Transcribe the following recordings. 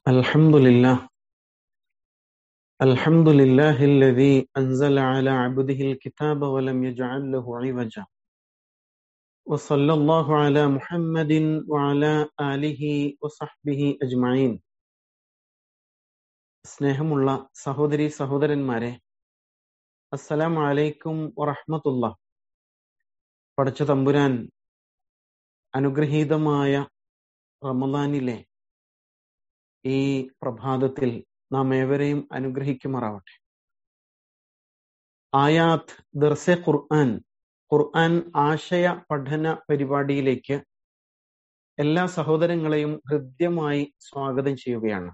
الحمد لله الحمد لله الذي أنزل على عبده الكتاب ولم يجعل له عوجا وصلى الله على محمد وعلى آله وصحبه أجمعين സ്നേഹമുള്ള സഹോദരി സഹോദരന്മാരെ അസ്സലാമു അലൈക്കും വറഹ്മത്തുള്ള പടച്ച തമ്പുരാൻ അനുഗ്രഹീതമായ റമദാനിലെ ഈ പ്രഭാതത്തിൽ നാം ഏവരെയും അനുഗ്രഹിക്കുമാറാവട്ടെ ആയാത്ത് ദർസെ ഖുർആൻ ഖുർആൻ ആശയ പഠന പരിപാടിയിലേക്ക് എല്ലാ സഹോദരങ്ങളെയും ഹൃദ്യമായി സ്വാഗതം ചെയ്യുകയാണ്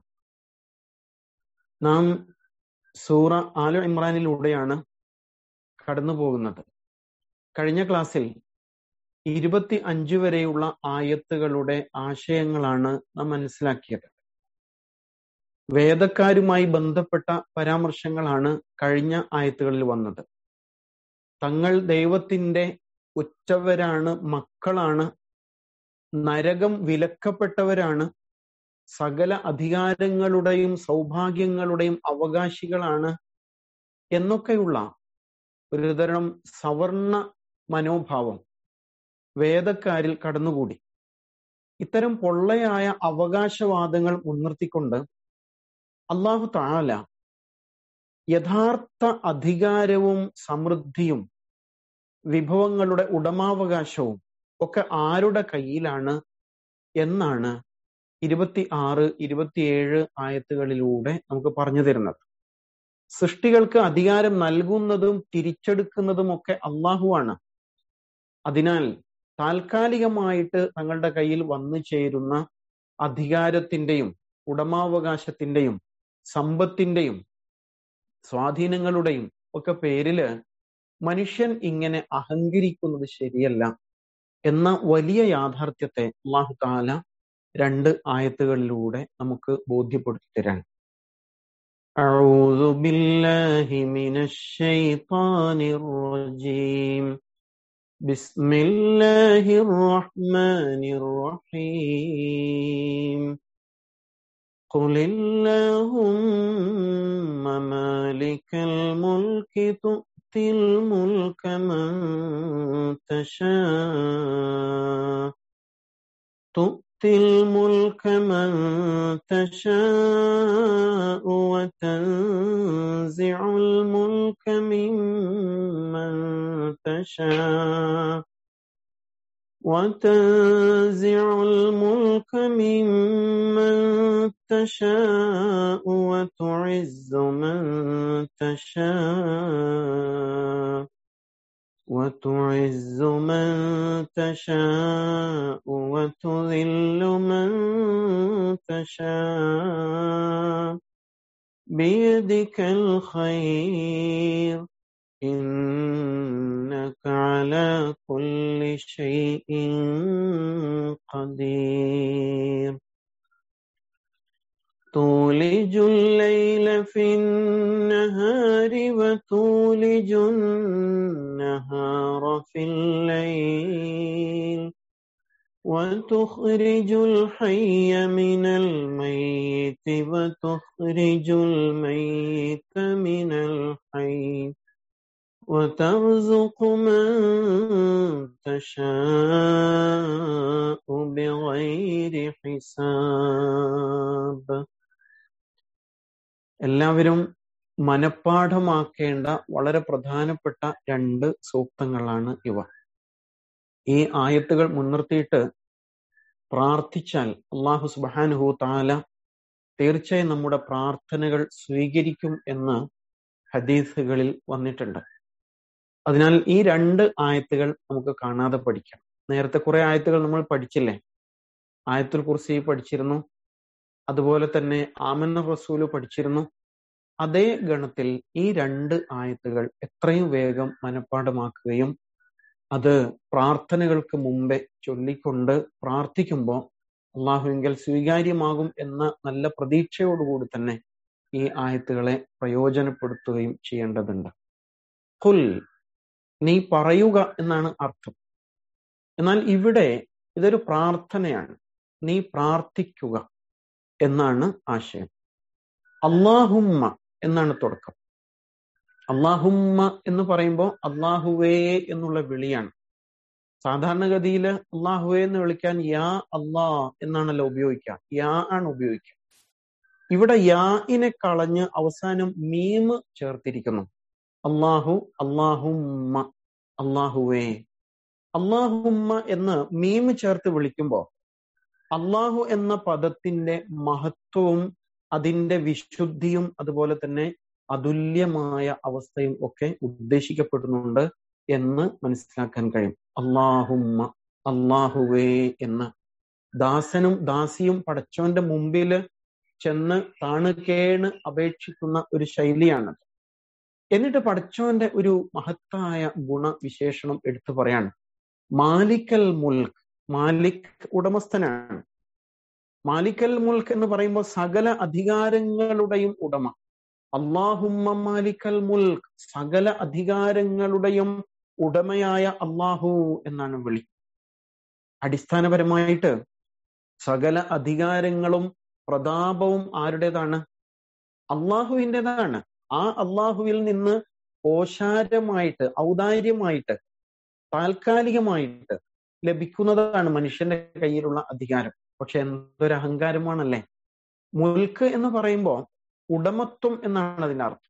നാം സൂറ ആലു ഇമ്രാനിലൂടെയാണ് കടന്നു പോകുന്നത് കഴിഞ്ഞ ക്ലാസ്സിൽ ഇരുപത്തി അഞ്ച് വരെയുള്ള ആയത്തുകളുടെ ആശയങ്ങളാണ് നാം മനസ്സിലാക്കിയത് വേദക്കാരുമായി ബന്ധപ്പെട്ട പരാമർശങ്ങളാണ് കഴിഞ്ഞ ആയത്തുകളിൽ വന്നത് തങ്ങൾ ദൈവത്തിന്റെ ഉറ്റവരാണ് മക്കളാണ് നരകം വിലക്കപ്പെട്ടവരാണ് സകല അധികാരങ്ങളുടെയും സൗഭാഗ്യങ്ങളുടെയും അവകാശികളാണ് എന്നൊക്കെയുള്ള ഒരുതരം സവർണ മനോഭാവം വേദക്കാരിൽ കടന്നുകൂടി ഇത്തരം പൊള്ളയായ അവകാശവാദങ്ങൾ മുൻനിർത്തിക്കൊണ്ട് അള്ളാഹു താല യഥാർത്ഥ അധികാരവും സമൃദ്ധിയും വിഭവങ്ങളുടെ ഉടമാവകാശവും ഒക്കെ ആരുടെ കയ്യിലാണ് എന്നാണ് ഇരുപത്തി ആറ് ഇരുപത്തിയേഴ് ആയത്തുകളിലൂടെ നമുക്ക് പറഞ്ഞു തരുന്നത് സൃഷ്ടികൾക്ക് അധികാരം നൽകുന്നതും തിരിച്ചെടുക്കുന്നതും ഒക്കെ അള്ളാഹുവാണ് അതിനാൽ താൽക്കാലികമായിട്ട് തങ്ങളുടെ കയ്യിൽ വന്നു ചേരുന്ന അധികാരത്തിന്റെയും ഉടമാവകാശത്തിന്റെയും സമ്പത്തിന്റെയും സ്വാധീനങ്ങളുടെയും ഒക്കെ പേരില് മനുഷ്യൻ ഇങ്ങനെ അഹങ്കരിക്കുന്നത് ശരിയല്ല എന്ന വലിയ യാഥാർത്ഥ്യത്തെ അള്ളാഹു താല രണ്ട് ആയത്തുകളിലൂടെ നമുക്ക് ബോധ്യപ്പെടുത്തി തരാൻ أعوذ بالله من الشيطان الرجيم بسم الله الرحمن الرحيم قل اللهم مالك الملك تؤتي الملك من تشاء تؤتي الملك من تشاء وتنزع الملك ممن تشاء وتنزع الملك ممن تشاء وتعز من تشاء وتعز من تشاء وتذل من تشاء بيدك الخير إنك على كل شيء قدير تولج الليل في النهار وتولج النهار في الليل وتخرج الحي من الميت وتخرج الميت من الحي وترزق من تشاء بغير حساب എല്ലാവരും മനഃപ്പാഠമാക്കേണ്ട വളരെ പ്രധാനപ്പെട്ട രണ്ട് സൂക്തങ്ങളാണ് ഇവ ഈ ആയത്തുകൾ മുൻനിർത്തിയിട്ട് പ്രാർത്ഥിച്ചാൽ അള്ളാഹു സുബാനുഹു താല തീർച്ചയായും നമ്മുടെ പ്രാർത്ഥനകൾ സ്വീകരിക്കും എന്ന് ഹദീസുകളിൽ വന്നിട്ടുണ്ട് അതിനാൽ ഈ രണ്ട് ആയത്തുകൾ നമുക്ക് കാണാതെ പഠിക്കാം നേരത്തെ കുറെ ആയത്തുകൾ നമ്മൾ പഠിച്ചില്ലേ ആയത്തുൽ കുർസി പഠിച്ചിരുന്നു അതുപോലെ തന്നെ ആമന്ന റസൂല് പഠിച്ചിരുന്നു അതേ ഗണത്തിൽ ഈ രണ്ട് ആയത്തുകൾ എത്രയും വേഗം മനഃപ്പാഠമാക്കുകയും അത് പ്രാർത്ഥനകൾക്ക് മുമ്പേ ചൊല്ലിക്കൊണ്ട് പ്രാർത്ഥിക്കുമ്പോൾ അള്ളാഹുവിങ്കൽ സ്വീകാര്യമാകും എന്ന നല്ല പ്രതീക്ഷയോടുകൂടി തന്നെ ഈ ആയത്തുകളെ പ്രയോജനപ്പെടുത്തുകയും ചെയ്യേണ്ടതുണ്ട് കുൽ നീ പറയുക എന്നാണ് അർത്ഥം എന്നാൽ ഇവിടെ ഇതൊരു പ്രാർത്ഥനയാണ് നീ പ്രാർത്ഥിക്കുക എന്നാണ് ആശയം അള്ളാഹുമ്മ എന്നാണ് തുടക്കം അള്ളാഹുമ്മ എന്ന് പറയുമ്പോൾ അള്ളാഹുവേ എന്നുള്ള വിളിയാണ് സാധാരണഗതിയിൽ അള്ളാഹുവേ എന്ന് വിളിക്കാൻ യാ അള്ളാ എന്നാണല്ലോ ഉപയോഗിക്കുക യാ ആണ് ഉപയോഗിക്കുക ഇവിടെ യാഇനെ കളഞ്ഞ് അവസാനം മീമ് ചേർത്തിരിക്കുന്നു അള്ളാഹു അള്ളാഹുമ്മ അള്ളാഹുവേ അള്ളാഹുമ്മ എന്ന് മീമ് ചേർത്ത് വിളിക്കുമ്പോ അള്ളാഹു എന്ന പദത്തിന്റെ മഹത്വവും അതിന്റെ വിശുദ്ധിയും അതുപോലെ തന്നെ അതുല്യമായ അവസ്ഥയും ഒക്കെ ഉദ്ദേശിക്കപ്പെടുന്നുണ്ട് എന്ന് മനസ്സിലാക്കാൻ കഴിയും അള്ളാഹുമ്മ അള്ളാഹുവേ എന്ന് ദാസനും ദാസിയും പടച്ചോന്റെ മുമ്പില് ചെന്ന് താണുകേണ് അപേക്ഷിക്കുന്ന ഒരു ശൈലിയാണ് എന്നിട്ട് പടച്ചോന്റെ ഒരു മഹത്തായ ഗുണവിശേഷണം എടുത്തു പറയാണ് മാലിക്കൽ മുൽക്ക് മാലിക് ഉടമസ്ഥനാണ് മാലിക്കൽ മുൽക്ക് എന്ന് പറയുമ്പോൾ സകല അധികാരങ്ങളുടെയും ഉടമ അള്ളാഹുമ്മ മാലിക്കൽ മുൽക്ക് സകല അധികാരങ്ങളുടെയും ഉടമയായ അള്ളാഹു എന്നാണ് വിളി അടിസ്ഥാനപരമായിട്ട് സകല അധികാരങ്ങളും പ്രതാപവും ആരുടേതാണ് അള്ളാഹുവിൻ്റെതാണ് ആ അള്ളാഹുവിൽ നിന്ന് ഓശാരമായിട്ട് ഔദാര്യമായിട്ട് താൽക്കാലികമായിട്ട് ലഭിക്കുന്നതാണ് മനുഷ്യന്റെ കയ്യിലുള്ള അധികാരം പക്ഷെ എന്തൊരു അഹങ്കാരമാണല്ലേ മുൽക്ക് എന്ന് പറയുമ്പോൾ ഉടമത്വം എന്നാണ് അതിന്റെ അർത്ഥം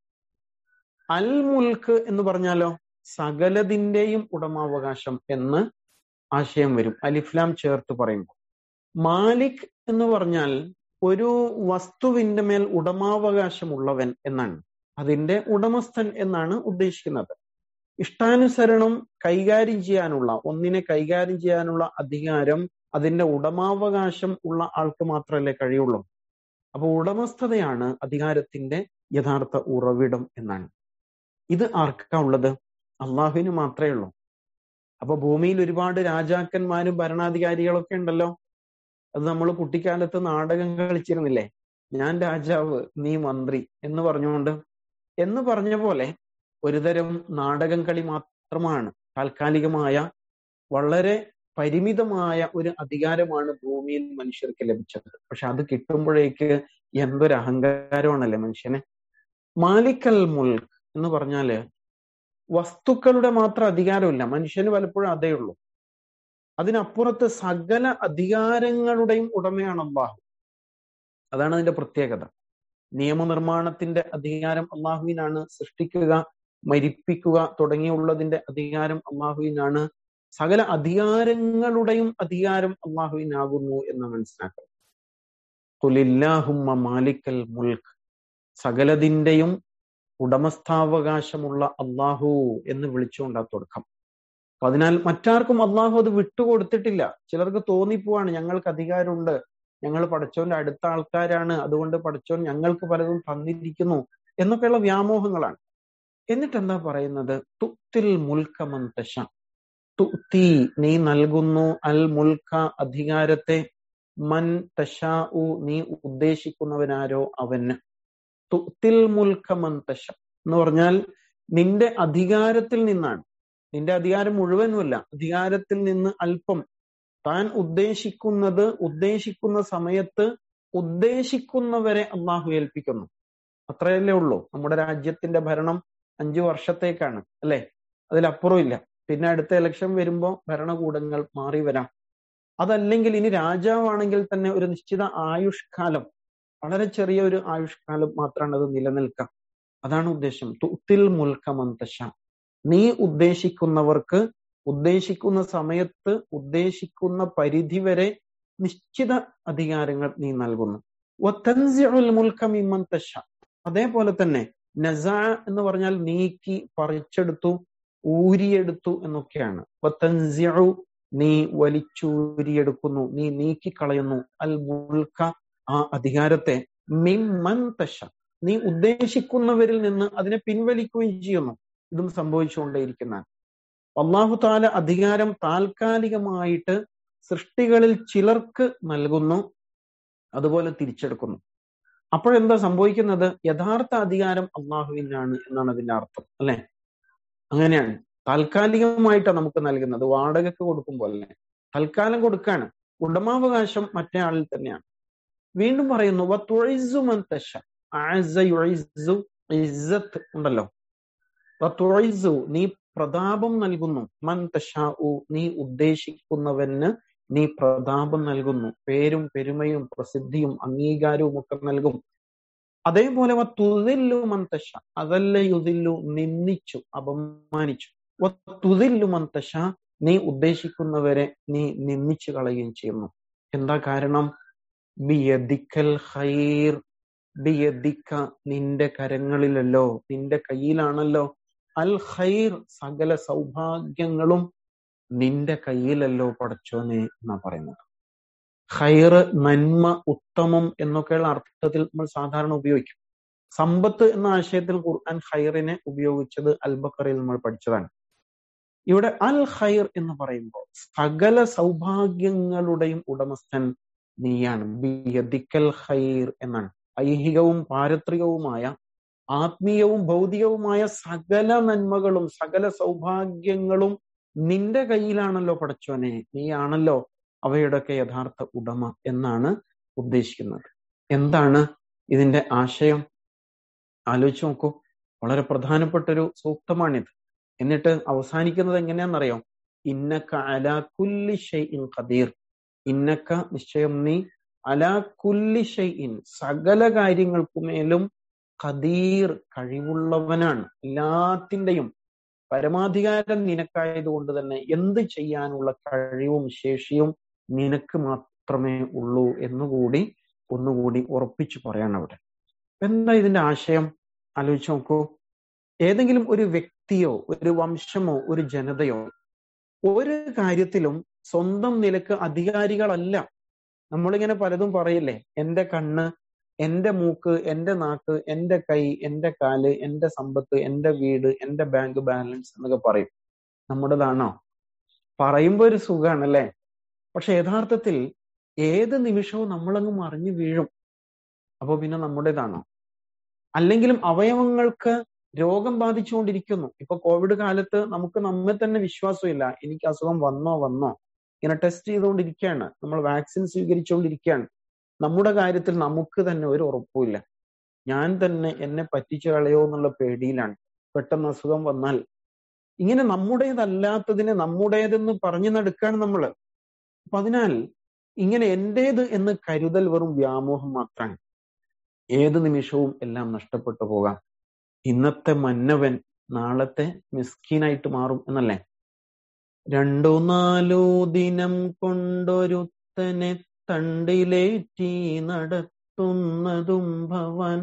അൽ മുൽക്ക് എന്ന് പറഞ്ഞാലോ സകലതിന്റെയും ഉടമാവകാശം എന്ന് ആശയം വരും അലിഫ്ലാം ചേർത്ത് പറയുമ്പോൾ മാലിക് എന്ന് പറഞ്ഞാൽ ഒരു വസ്തുവിന്റെ മേൽ ഉടമാവകാശമുള്ളവൻ എന്നാണ് അതിന്റെ ഉടമസ്ഥൻ എന്നാണ് ഉദ്ദേശിക്കുന്നത് ഇഷ്ടാനുസരണം കൈകാര്യം ചെയ്യാനുള്ള ഒന്നിനെ കൈകാര്യം ചെയ്യാനുള്ള അധികാരം അതിന്റെ ഉടമാവകാശം ഉള്ള ആൾക്ക് മാത്രമല്ലേ കഴിയുള്ളൂ അപ്പൊ ഉടമസ്ഥതയാണ് അധികാരത്തിന്റെ യഥാർത്ഥ ഉറവിടം എന്നാണ് ഇത് ആർക്കാ ഉള്ളത് അള്ളാഹുവിന് മാത്രമേ ഉള്ളൂ അപ്പൊ ഭൂമിയിൽ ഒരുപാട് രാജാക്കന്മാരും ഭരണാധികാരികളൊക്കെ ഉണ്ടല്ലോ അത് നമ്മൾ കുട്ടിക്കാലത്ത് നാടകം കളിച്ചിരുന്നില്ലേ ഞാൻ രാജാവ് നീ മന്ത്രി എന്ന് പറഞ്ഞുകൊണ്ട് എന്ന് പറഞ്ഞ പോലെ ഒരുതരം നാടകം കളി മാത്രമാണ് താൽക്കാലികമായ വളരെ പരിമിതമായ ഒരു അധികാരമാണ് ഭൂമിയിൽ മനുഷ്യർക്ക് ലഭിച്ചത് പക്ഷെ അത് കിട്ടുമ്പോഴേക്ക് എന്തൊരു അഹങ്കാരമാണല്ലേ മനുഷ്യനെ മാലിക്കൽ മുൽക്ക് എന്ന് പറഞ്ഞാല് വസ്തുക്കളുടെ മാത്രം അധികാരമില്ല മനുഷ്യന് പലപ്പോഴും അതേ ഉള്ളൂ അതിനപ്പുറത്ത് സകല അധികാരങ്ങളുടെയും ഉടമയാണ് അള്ളാഹു അതാണ് അതിന്റെ പ്രത്യേകത നിയമനിർമ്മാണത്തിന്റെ അധികാരം അള്ളാഹുവിനാണ് സൃഷ്ടിക്കുക മരിപ്പിക്കുക തുടങ്ങിയുള്ളതിന്റെ അധികാരം അള്ളാഹുവിനാണ് സകല അധികാരങ്ങളുടെയും അധികാരം അള്ളാഹുവിനാകുന്നു എന്ന് മനസ്സിലാക്കണം കുലില്ലാഹുമ്മ മാലിക്കൽ മുൽക്ക് സകലതിന്റെയും ഉടമസ്ഥാവകാശമുള്ള അള്ളാഹു എന്ന് വിളിച്ചുകൊണ്ടാ തുടക്കം അപ്പൊ അതിനാൽ മറ്റാർക്കും അള്ളാഹു അത് വിട്ടുകൊടുത്തിട്ടില്ല ചിലർക്ക് തോന്നിപ്പോവാണ് ഞങ്ങൾക്ക് അധികാരമുണ്ട് ഞങ്ങൾ പടച്ചോന്റെ അടുത്ത ആൾക്കാരാണ് അതുകൊണ്ട് പടച്ചോൻ ഞങ്ങൾക്ക് പലതും തന്നിരിക്കുന്നു എന്നൊക്കെയുള്ള വ്യാമോഹങ്ങളാണ് എന്നിട്ട് എന്താ പറയുന്നത് തുത്തിൽ മുൽക്ക മന്തശ തുത്തി നീ നൽകുന്നു അൽ മുൽക്ക അധികാരത്തെ മൻ തശാ നീ ഉദ്ദേശിക്കുന്നവനാരോ അവന് തുത്തിൽ മുൽക്ക മന്തശ എന്ന് പറഞ്ഞാൽ നിന്റെ അധികാരത്തിൽ നിന്നാണ് നിന്റെ അധികാരം മുഴുവനുമല്ല അധികാരത്തിൽ നിന്ന് അല്പം താൻ ഉദ്ദേശിക്കുന്നത് ഉദ്ദേശിക്കുന്ന സമയത്ത് ഉദ്ദേശിക്കുന്നവരെ അള്ളാഹു ഏൽപ്പിക്കുന്നു അത്രയല്ലേ ഉള്ളൂ നമ്മുടെ രാജ്യത്തിന്റെ ഭരണം അഞ്ചു വർഷത്തേക്കാണ് അല്ലെ അതിലപ്പുറം ഇല്ല പിന്നെ അടുത്ത ഇലക്ഷൻ വരുമ്പോൾ ഭരണകൂടങ്ങൾ മാറി വരാം അതല്ലെങ്കിൽ ഇനി രാജാവാണെങ്കിൽ തന്നെ ഒരു നിശ്ചിത ആയുഷ്കാലം വളരെ ചെറിയ ഒരു ആയുഷ്കാലം മാത്രമാണ് അത് നിലനിൽക്കുക അതാണ് ഉദ്ദേശം തുത്തിൽ മുൽക്കമന്തശ നീ ഉദ്ദേശിക്കുന്നവർക്ക് ഉദ്ദേശിക്കുന്ന സമയത്ത് ഉദ്ദേശിക്കുന്ന പരിധി വരെ നിശ്ചിത അധികാരങ്ങൾ നീ നൽകുന്നു മുൽക്കമിമന്തശ അതേപോലെ തന്നെ നസ എന്ന് പറഞ്ഞാൽ നീക്കി പറിച്ചെടുത്തു ഊരിയെടുത്തു എന്നൊക്കെയാണ് നീ വലിച്ചൂരിയെടുക്കുന്നു നീ നീക്കിക്കളയുന്നു അൽ മുൽക്ക ആ അധികാരത്തെ മിമ്മൻ തശ നീ ഉദ്ദേശിക്കുന്നവരിൽ നിന്ന് അതിനെ പിൻവലിക്കുകയും ചെയ്യുന്നു ഇതും സംഭവിച്ചുകൊണ്ടേയിരിക്കുന്നതാണ് അള്ളാഹു താല അധികാരം താൽക്കാലികമായിട്ട് സൃഷ്ടികളിൽ ചിലർക്ക് നൽകുന്നു അതുപോലെ തിരിച്ചെടുക്കുന്നു അപ്പോഴെന്താ സംഭവിക്കുന്നത് യഥാർത്ഥ അധികാരം അള്ളാഹുവിനാണ് എന്നാണ് അതിന്റെ അർത്ഥം അല്ലെ അങ്ങനെയാണ് താൽക്കാലികമായിട്ടാണ് നമുക്ക് നൽകുന്നത് വാടകയ്ക്ക് കൊടുക്കുമ്പോൾ അല്ലേ തൽക്കാലം കൊടുക്കാണ് ഉടമാവകാശം മറ്റേ ആളിൽ തന്നെയാണ് വീണ്ടും പറയുന്നു വത്തുഇസ്സു മൻ തശ അഅസ്സ യുഇസ്സു ഇസ്സത്ത് ഉണ്ടല്ലോ വത്തുഇസ്സു നീ പ്രതാപം നൽകുന്നു മൻ തശാഉ നീ ഉദ്ദേശിക്കുന്നവന് നീ പ്രതാപം നൽകുന്നു പേരും പെരുമയും പ്രസിദ്ധിയും അംഗീകാരവും ഒക്കെ നൽകും അതേപോലെ തുതില്ലു മന്തശ അതല്ല യുതില്ലു നിന്ദിച്ചു അപമാനിച്ചു തുതില്ലു മന്തശ നീ ഉദ്ദേശിക്കുന്നവരെ നീ നിന്ദിച്ചു കളയുകയും ചെയ്യുന്നു എന്താ കാരണം ബിയദിക്കൽ ഖൈർ ബിയദിക്ക നിന്റെ കരങ്ങളിലല്ലോ നിന്റെ കയ്യിലാണല്ലോ അൽ ഖൈർ സകല സൗഭാഗ്യങ്ങളും നിന്റെ കയ്യിലല്ലോ പടച്ചോനെ എന്നാ പറയുന്നത് ഖൈർ നന്മ ഉത്തമം എന്നൊക്കെയുള്ള അർത്ഥത്തിൽ നമ്മൾ സാധാരണ ഉപയോഗിക്കും സമ്പത്ത് എന്ന ആശയത്തിൽ ഖുർആൻ ഖൈറിനെ ഉപയോഗിച്ചത് അൽബക്കറിൽ നമ്മൾ പഠിച്ചതാണ് ഇവിടെ അൽ ഖൈർ എന്ന് പറയുമ്പോൾ സകല സൗഭാഗ്യങ്ങളുടെയും ഉടമസ്ഥൻ നീയാണ് ബിയദിക്കൽ ഖൈർ എന്നാണ് ഐഹികവും പാരത്രികവുമായ ആത്മീയവും ഭൗതികവുമായ സകല നന്മകളും സകല സൗഭാഗ്യങ്ങളും നിന്റെ കയ്യിലാണല്ലോ പടച്ചോനെ നീയാണല്ലോ അവയുടെയൊക്കെ യഥാർത്ഥ ഉടമ എന്നാണ് ഉദ്ദേശിക്കുന്നത് എന്താണ് ഇതിന്റെ ആശയം ആലോചിച്ച് നോക്കൂ വളരെ പ്രധാനപ്പെട്ട ഒരു സൂക്തമാണിത് എന്നിട്ട് അവസാനിക്കുന്നത് എങ്ങനെയാണെന്നറിയോ ഇന്നക്ക അലാ കുല്ലി ഷൈഇൻ ഖദീർ ഇന്നക്ക നിശ്ചയം നീ അലാ കുല്ലി ഷൈഇൻ സകല കാര്യങ്ങൾക്കുമേലും ഖദീർ കഴിവുള്ളവനാണ് എല്ലാത്തിൻ്റെയും പരമാധികാരം നിനക്കായതുകൊണ്ട് തന്നെ എന്ത് ചെയ്യാനുള്ള കഴിവും ശേഷിയും നിനക്ക് മാത്രമേ ഉള്ളൂ എന്നുകൂടി ഒന്നുകൂടി ഉറപ്പിച്ചു പറയാണ് അവിടെ എന്താ ഇതിന്റെ ആശയം ആലോചിച്ച് നോക്കൂ ഏതെങ്കിലും ഒരു വ്യക്തിയോ ഒരു വംശമോ ഒരു ജനതയോ ഒരു കാര്യത്തിലും സ്വന്തം നിലക്ക് അധികാരികളല്ല നമ്മളിങ്ങനെ പലതും പറയില്ലേ എന്റെ കണ്ണ് എന്റെ മൂക്ക് എന്റെ നാക്ക് എന്റെ കൈ എന്റെ കാല് എന്റെ സമ്പത്ത് എന്റെ വീട് എന്റെ ബാങ്ക് ബാലൻസ് എന്നൊക്കെ പറയും നമ്മുടേതാണോ പറയുമ്പോ ഒരു സുഖമാണ് അല്ലേ പക്ഷെ യഥാർത്ഥത്തിൽ ഏത് നിമിഷവും നമ്മളങ്ങ് മറിഞ്ഞു വീഴും അപ്പൊ പിന്നെ നമ്മുടേതാണോ അല്ലെങ്കിലും അവയവങ്ങൾക്ക് രോഗം ബാധിച്ചുകൊണ്ടിരിക്കുന്നു ഇപ്പൊ കോവിഡ് കാലത്ത് നമുക്ക് നമ്മെ തന്നെ വിശ്വാസമില്ല എനിക്ക് അസുഖം വന്നോ വന്നോ ഇങ്ങനെ ടെസ്റ്റ് ചെയ്തുകൊണ്ടിരിക്കുകയാണ് നമ്മൾ വാക്സിൻ സ്വീകരിച്ചുകൊണ്ടിരിക്കുകയാണ് നമ്മുടെ കാര്യത്തിൽ നമുക്ക് തന്നെ ഒരു ഉറപ്പുമില്ല ഞാൻ തന്നെ എന്നെ പറ്റിച്ചു കളയോ എന്നുള്ള പേടിയിലാണ് പെട്ടെന്ന് അസുഖം വന്നാൽ ഇങ്ങനെ നമ്മുടേതല്ലാത്തതിനെ നമ്മുടേതെന്ന് പറഞ്ഞു നടക്കാണ് നമ്മൾ അപ്പൊ അതിനാൽ ഇങ്ങനെ എന്റേത് എന്ന് കരുതൽ വെറും വ്യാമോഹം മാത്രമാണ് ഏത് നിമിഷവും എല്ലാം നഷ്ടപ്പെട്ടു പോകാം ഇന്നത്തെ മന്നവൻ നാളത്തെ മിസ്കീനായിട്ട് മാറും എന്നല്ലേ രണ്ടു നാലു ദിനം കൊണ്ടൊരുത്തനെ തണ്ടിലേറ്റി നടത്തുന്നതും ഭവാൻ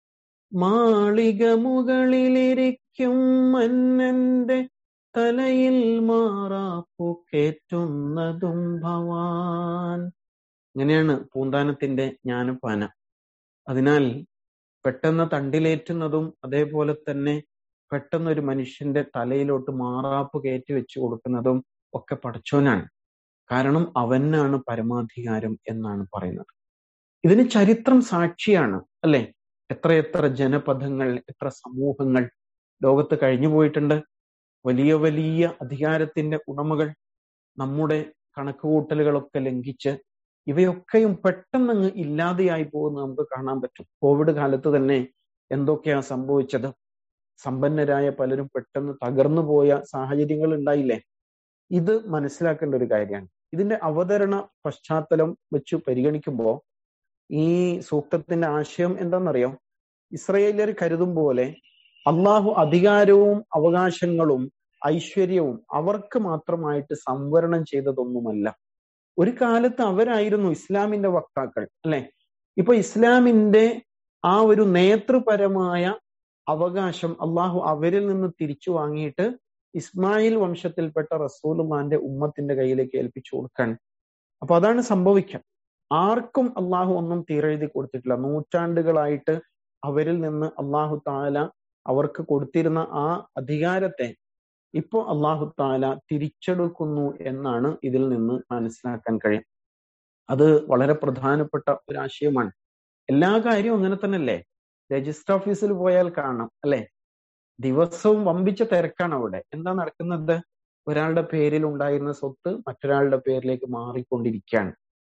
മാളിക മുകളിലിരിക്കും മന്നന്റെ തലയിൽ മാറാപ്പു കേറ്റുന്നതും ഭവാൻ ഇങ്ങനെയാണ് പൂന്താനത്തിന്റെ ജ്ഞാനപ്പാന അതിനാൽ പെട്ടെന്ന് തണ്ടിലേറ്റുന്നതും അതേപോലെ തന്നെ പെട്ടെന്ന് ഒരു മനുഷ്യന്റെ തലയിലോട്ട് മാറാപ്പ് കയറ്റി വെച്ചു കൊടുക്കുന്നതും ഒക്കെ പടച്ചോനാണ് കാരണം അവനാണ് പരമാധികാരം എന്നാണ് പറയുന്നത് ഇതിന് ചരിത്രം സാക്ഷിയാണ് അല്ലെ എത്രയെത്ര ജനപഥങ്ങൾ എത്ര സമൂഹങ്ങൾ ലോകത്ത് കഴിഞ്ഞു പോയിട്ടുണ്ട് വലിയ വലിയ അധികാരത്തിന്റെ ഉടമകൾ നമ്മുടെ കണക്കുകൂട്ടലുകളൊക്കെ ലംഘിച്ച് ഇവയൊക്കെയും പെട്ടെന്നങ്ങ് ഇല്ലാതെയായി പോകുന്നത് നമുക്ക് കാണാൻ പറ്റും കോവിഡ് കാലത്ത് തന്നെ എന്തൊക്കെയാ സംഭവിച്ചത് സമ്പന്നരായ പലരും പെട്ടെന്ന് തകർന്നു പോയ സാഹചര്യങ്ങൾ ഉണ്ടായില്ലേ ഇത് മനസ്സിലാക്കേണ്ട ഒരു കാര്യമാണ് ഇതിന്റെ അവതരണ പശ്ചാത്തലം വെച്ച് പരിഗണിക്കുമ്പോൾ ഈ സൂക്തത്തിന്റെ ആശയം എന്താണെന്നറിയോ ഇസ്രയേലിയർ കരുതും പോലെ അള്ളാഹു അധികാരവും അവകാശങ്ങളും ഐശ്വര്യവും അവർക്ക് മാത്രമായിട്ട് സംവരണം ചെയ്തതൊന്നുമല്ല ഒരു കാലത്ത് അവരായിരുന്നു ഇസ്ലാമിന്റെ വക്താക്കൾ അല്ലെ ഇപ്പൊ ഇസ്ലാമിന്റെ ആ ഒരു നേതൃപരമായ അവകാശം അള്ളാഹു അവരിൽ നിന്ന് തിരിച്ചു വാങ്ങിയിട്ട് ഇസ്മായിൽ വംശത്തിൽപ്പെട്ട റസൂലുമാന്റെ ഉമ്മത്തിന്റെ കയ്യിലേക്ക് ഏൽപ്പിച്ചു കൊടുക്കാൻ അപ്പൊ അതാണ് സംഭവിക്കുക ആർക്കും അള്ളാഹു ഒന്നും തീരെഴുതി കൊടുത്തിട്ടില്ല നൂറ്റാണ്ടുകളായിട്ട് അവരിൽ നിന്ന് അള്ളാഹു താല അവർക്ക് കൊടുത്തിരുന്ന ആ അധികാരത്തെ ഇപ്പോ അള്ളാഹു താല തിരിച്ചെടുക്കുന്നു എന്നാണ് ഇതിൽ നിന്ന് മനസ്സിലാക്കാൻ കഴിയും അത് വളരെ പ്രധാനപ്പെട്ട ഒരു ആശയമാണ് എല്ലാ കാര്യവും അങ്ങനെ തന്നെയല്ലേ രജിസ്റ്റർ ഓഫീസിൽ പോയാൽ കാണാം അല്ലെ ദിവസവും വമ്പിച്ച തിരക്കാണ് അവിടെ എന്താ നടക്കുന്നത് ഒരാളുടെ പേരിൽ ഉണ്ടായിരുന്ന സ്വത്ത് മറ്റൊരാളുടെ പേരിലേക്ക് മാറിക്കൊണ്ടിരിക്കുകയാണ്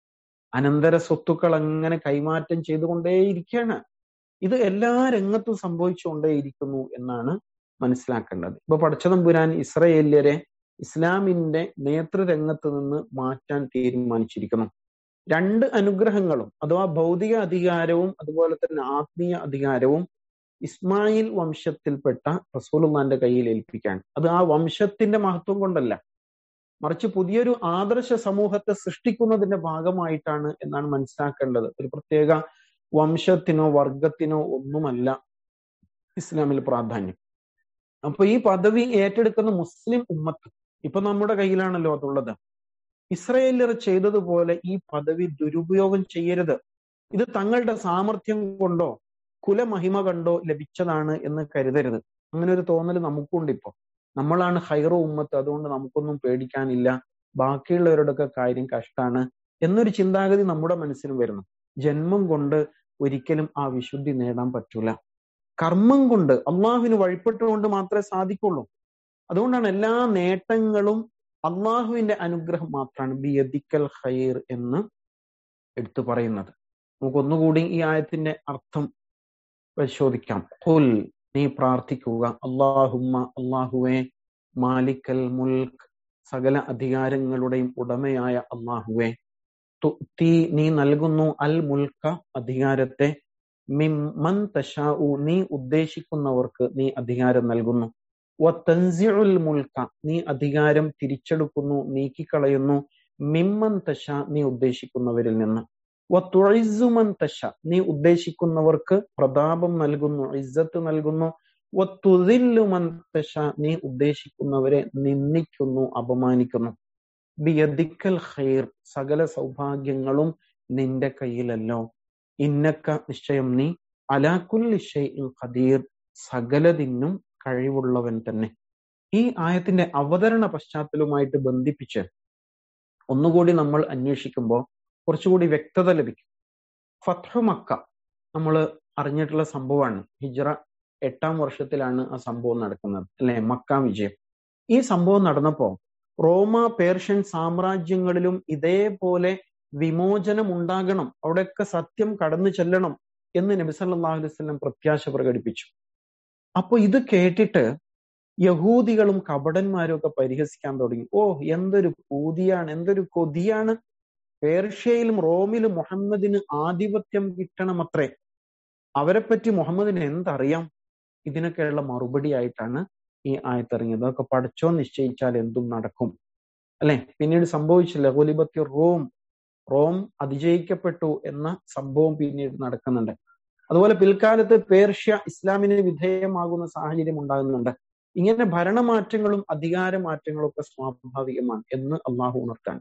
അനന്തര സ്വത്തുക്കൾ അങ്ങനെ കൈമാറ്റം ചെയ്തുകൊണ്ടേയിരിക്കുകയാണ് ഇത് എല്ലാ രംഗത്തും സംഭവിച്ചുകൊണ്ടേയിരിക്കുന്നു എന്നാണ് മനസ്സിലാക്കേണ്ടത് ഇപ്പൊ പടച്ചതമ്പുരാൻ ഇസ്രയേല്യരെ ഇസ്ലാമിന്റെ നേതൃരംഗത്ത് നിന്ന് മാറ്റാൻ തീരുമാനിച്ചിരിക്കുന്നു രണ്ട് അനുഗ്രഹങ്ങളും അഥവാ ഭൗതിക അധികാരവും അതുപോലെ തന്നെ ആത്മീയ അധികാരവും ഇസ്മായിൽ വംശത്തിൽപ്പെട്ട റസൂലുള്ളാന്റെ കയ്യിൽ ഏൽപ്പിക്കാൻ അത് ആ വംശത്തിന്റെ മഹത്വം കൊണ്ടല്ല മറിച്ച് പുതിയൊരു ആദർശ സമൂഹത്തെ സൃഷ്ടിക്കുന്നതിന്റെ ഭാഗമായിട്ടാണ് എന്നാണ് മനസ്സിലാക്കേണ്ടത് ഒരു പ്രത്യേക വംശത്തിനോ വർഗത്തിനോ ഒന്നുമല്ല ഇസ്ലാമിൽ പ്രാധാന്യം അപ്പൊ ഈ പദവി ഏറ്റെടുക്കുന്ന മുസ്ലിം ഉമ്മത്ത് ഇപ്പൊ നമ്മുടെ കയ്യിലാണല്ലോ അതുള്ളത് ഇസ്രയേലർ ചെയ്തതുപോലെ ഈ പദവി ദുരുപയോഗം ചെയ്യരുത് ഇത് തങ്ങളുടെ സാമർഥ്യം കൊണ്ടോ കുലമഹിമ കണ്ടോ ലഭിച്ചതാണ് എന്ന് കരുതരുത് അങ്ങനെ ഒരു തോന്നൽ നമുക്കുണ്ട് ഇപ്പൊ നമ്മളാണ് ഹൈറോ ഉമ്മത്ത് അതുകൊണ്ട് നമുക്കൊന്നും പേടിക്കാനില്ല ബാക്കിയുള്ളവരുടെയൊക്കെ കാര്യം കഷ്ടാണ് എന്നൊരു ചിന്താഗതി നമ്മുടെ മനസ്സിന് വരുന്നു ജന്മം കൊണ്ട് ഒരിക്കലും ആ വിശുദ്ധി നേടാൻ പറ്റൂല കർമ്മം കൊണ്ട് അള്ളാഹുവിന് വഴിപ്പെട്ടുകൊണ്ട് മാത്രമേ സാധിക്കുള്ളൂ അതുകൊണ്ടാണ് എല്ലാ നേട്ടങ്ങളും അള്ളാഹുവിന്റെ അനുഗ്രഹം മാത്രമാണ് ബിയദിക്കൽ ഖൈർ എന്ന് എടുത്തു പറയുന്നത് നമുക്ക് ഒന്നുകൂടി ഈ ആയത്തിന്റെ അർത്ഥം പരിശോധിക്കാം ഖുൽ നീ പ്രാർത്ഥിക്കുക അള്ളാഹുമ്മ അള്ളാഹുവെ മാലിക്കൽ മുൽക്ക് സകല അധികാരങ്ങളുടെയും ഉടമയായ അള്ളാഹുവെ തീ നീ നൽകുന്നു അൽ മുൽക്ക അധികാരത്തെ മിമ്മൻ തശാഉ നീ ഉദ്ദേശിക്കുന്നവർക്ക് നീ അധികാരം നൽകുന്നു വത്തൻസിഉൽ മുൽക്ക നീ അധികാരം തിരിച്ചെടുക്കുന്നു നീക്കിക്കളയുന്നു മിമ്മൻ തശ നീ ഉദ്ദേശിക്കുന്നവരിൽ നിന്ന് വത്തുഴിസുമൻ തശ നീ ഉദ്ദേശിക്കുന്നവർക്ക് പ്രതാപം നൽകുന്നു ഇസ്സത്ത് നൽകുന്നു വത്തുതില്ലുമൻ തശ നീ ഉദ്ദേശിക്കുന്നവരെ നിന്ദിക്കുന്നു അപമാനിക്കുന്നു ബിയദിക്കൽ ഖൈർ സകല സൗഭാഗ്യങ്ങളും നിന്റെ കയ്യിലല്ലോ ഇന്നക്ക നിശ്ചയം നീ അലാക്കുല്ലി ഷൈഇൻ ഖദീർ സകലതിനും കഴിവുള്ളവൻ തന്നെ ഈ ആയത്തിന്റെ അവതരണ പശ്ചാത്തലവുമായിട്ട് ബന്ധിപ്പിച്ച് ഒന്നുകൂടി നമ്മൾ അന്വേഷിക്കുമ്പോൾ കുറച്ചുകൂടി വ്യക്തത ലഭിക്കും ഫത്ഹു മക്ക നമ്മൾ അറിഞ്ഞിട്ടുള്ള സംഭവമാണ് ഹിജ്റ എട്ടാം വർഷത്തിലാണ് ആ സംഭവം നടക്കുന്നത് അല്ലെ മക്ക വിജയം ഈ സംഭവം നടന്നപ്പോ റോമ പേർഷ്യൻ സാമ്രാജ്യങ്ങളിലും ഇതേപോലെ വിമോചനം ഉണ്ടാകണം അവിടെയൊക്കെ സത്യം കടന്നു ചെല്ലണം എന്ന് നബി സല്ലല്ലാഹു അലൈഹി വസല്ലം പ്രത്യാശ പ്രകടിപ്പിച്ചു അപ്പൊ ഇത് കേട്ടിട്ട് യഹൂദികളും കപടന്മാരും ഒക്കെ പരിഹസിക്കാൻ തുടങ്ങി ഓ എന്തൊരു പൂതിയാണ് എന്തൊരു കൊതിയാണ് പേർഷ്യയിലും റോമിലും മുഹമ്മദിന് ആധിപത്യം കിട്ടണമത്രേ അവരെപ്പറ്റി മുഹമ്മദിന് എന്തറിയാം ഇതിനൊക്കെയുള്ള മറുപടി ആയിട്ടാണ് ഈ ആയത്തിറങ്ങിയത് അതൊക്കെ പഠിച്ചോ നിശ്ചയിച്ചാൽ എന്തും നടക്കും അല്ലെ പിന്നീട് സംഭവിച്ചില്ല ഗുലിബത്തി റോം റോം അതിജയിക്കപ്പെട്ടു എന്ന സംഭവം പിന്നീട് നടക്കുന്നുണ്ട് അതുപോലെ പിൽക്കാലത്ത് പേർഷ്യ ഇസ്ലാമിന് വിധേയമാകുന്ന സാഹചര്യം ഉണ്ടാകുന്നുണ്ട് ഇങ്ങനെ ഭരണമാറ്റങ്ങളും അധികാരമാറ്റങ്ങളും ഒക്കെ സ്വാഭാവികമാണ് എന്ന് അള്ളാഹു ഉണർത്താൻ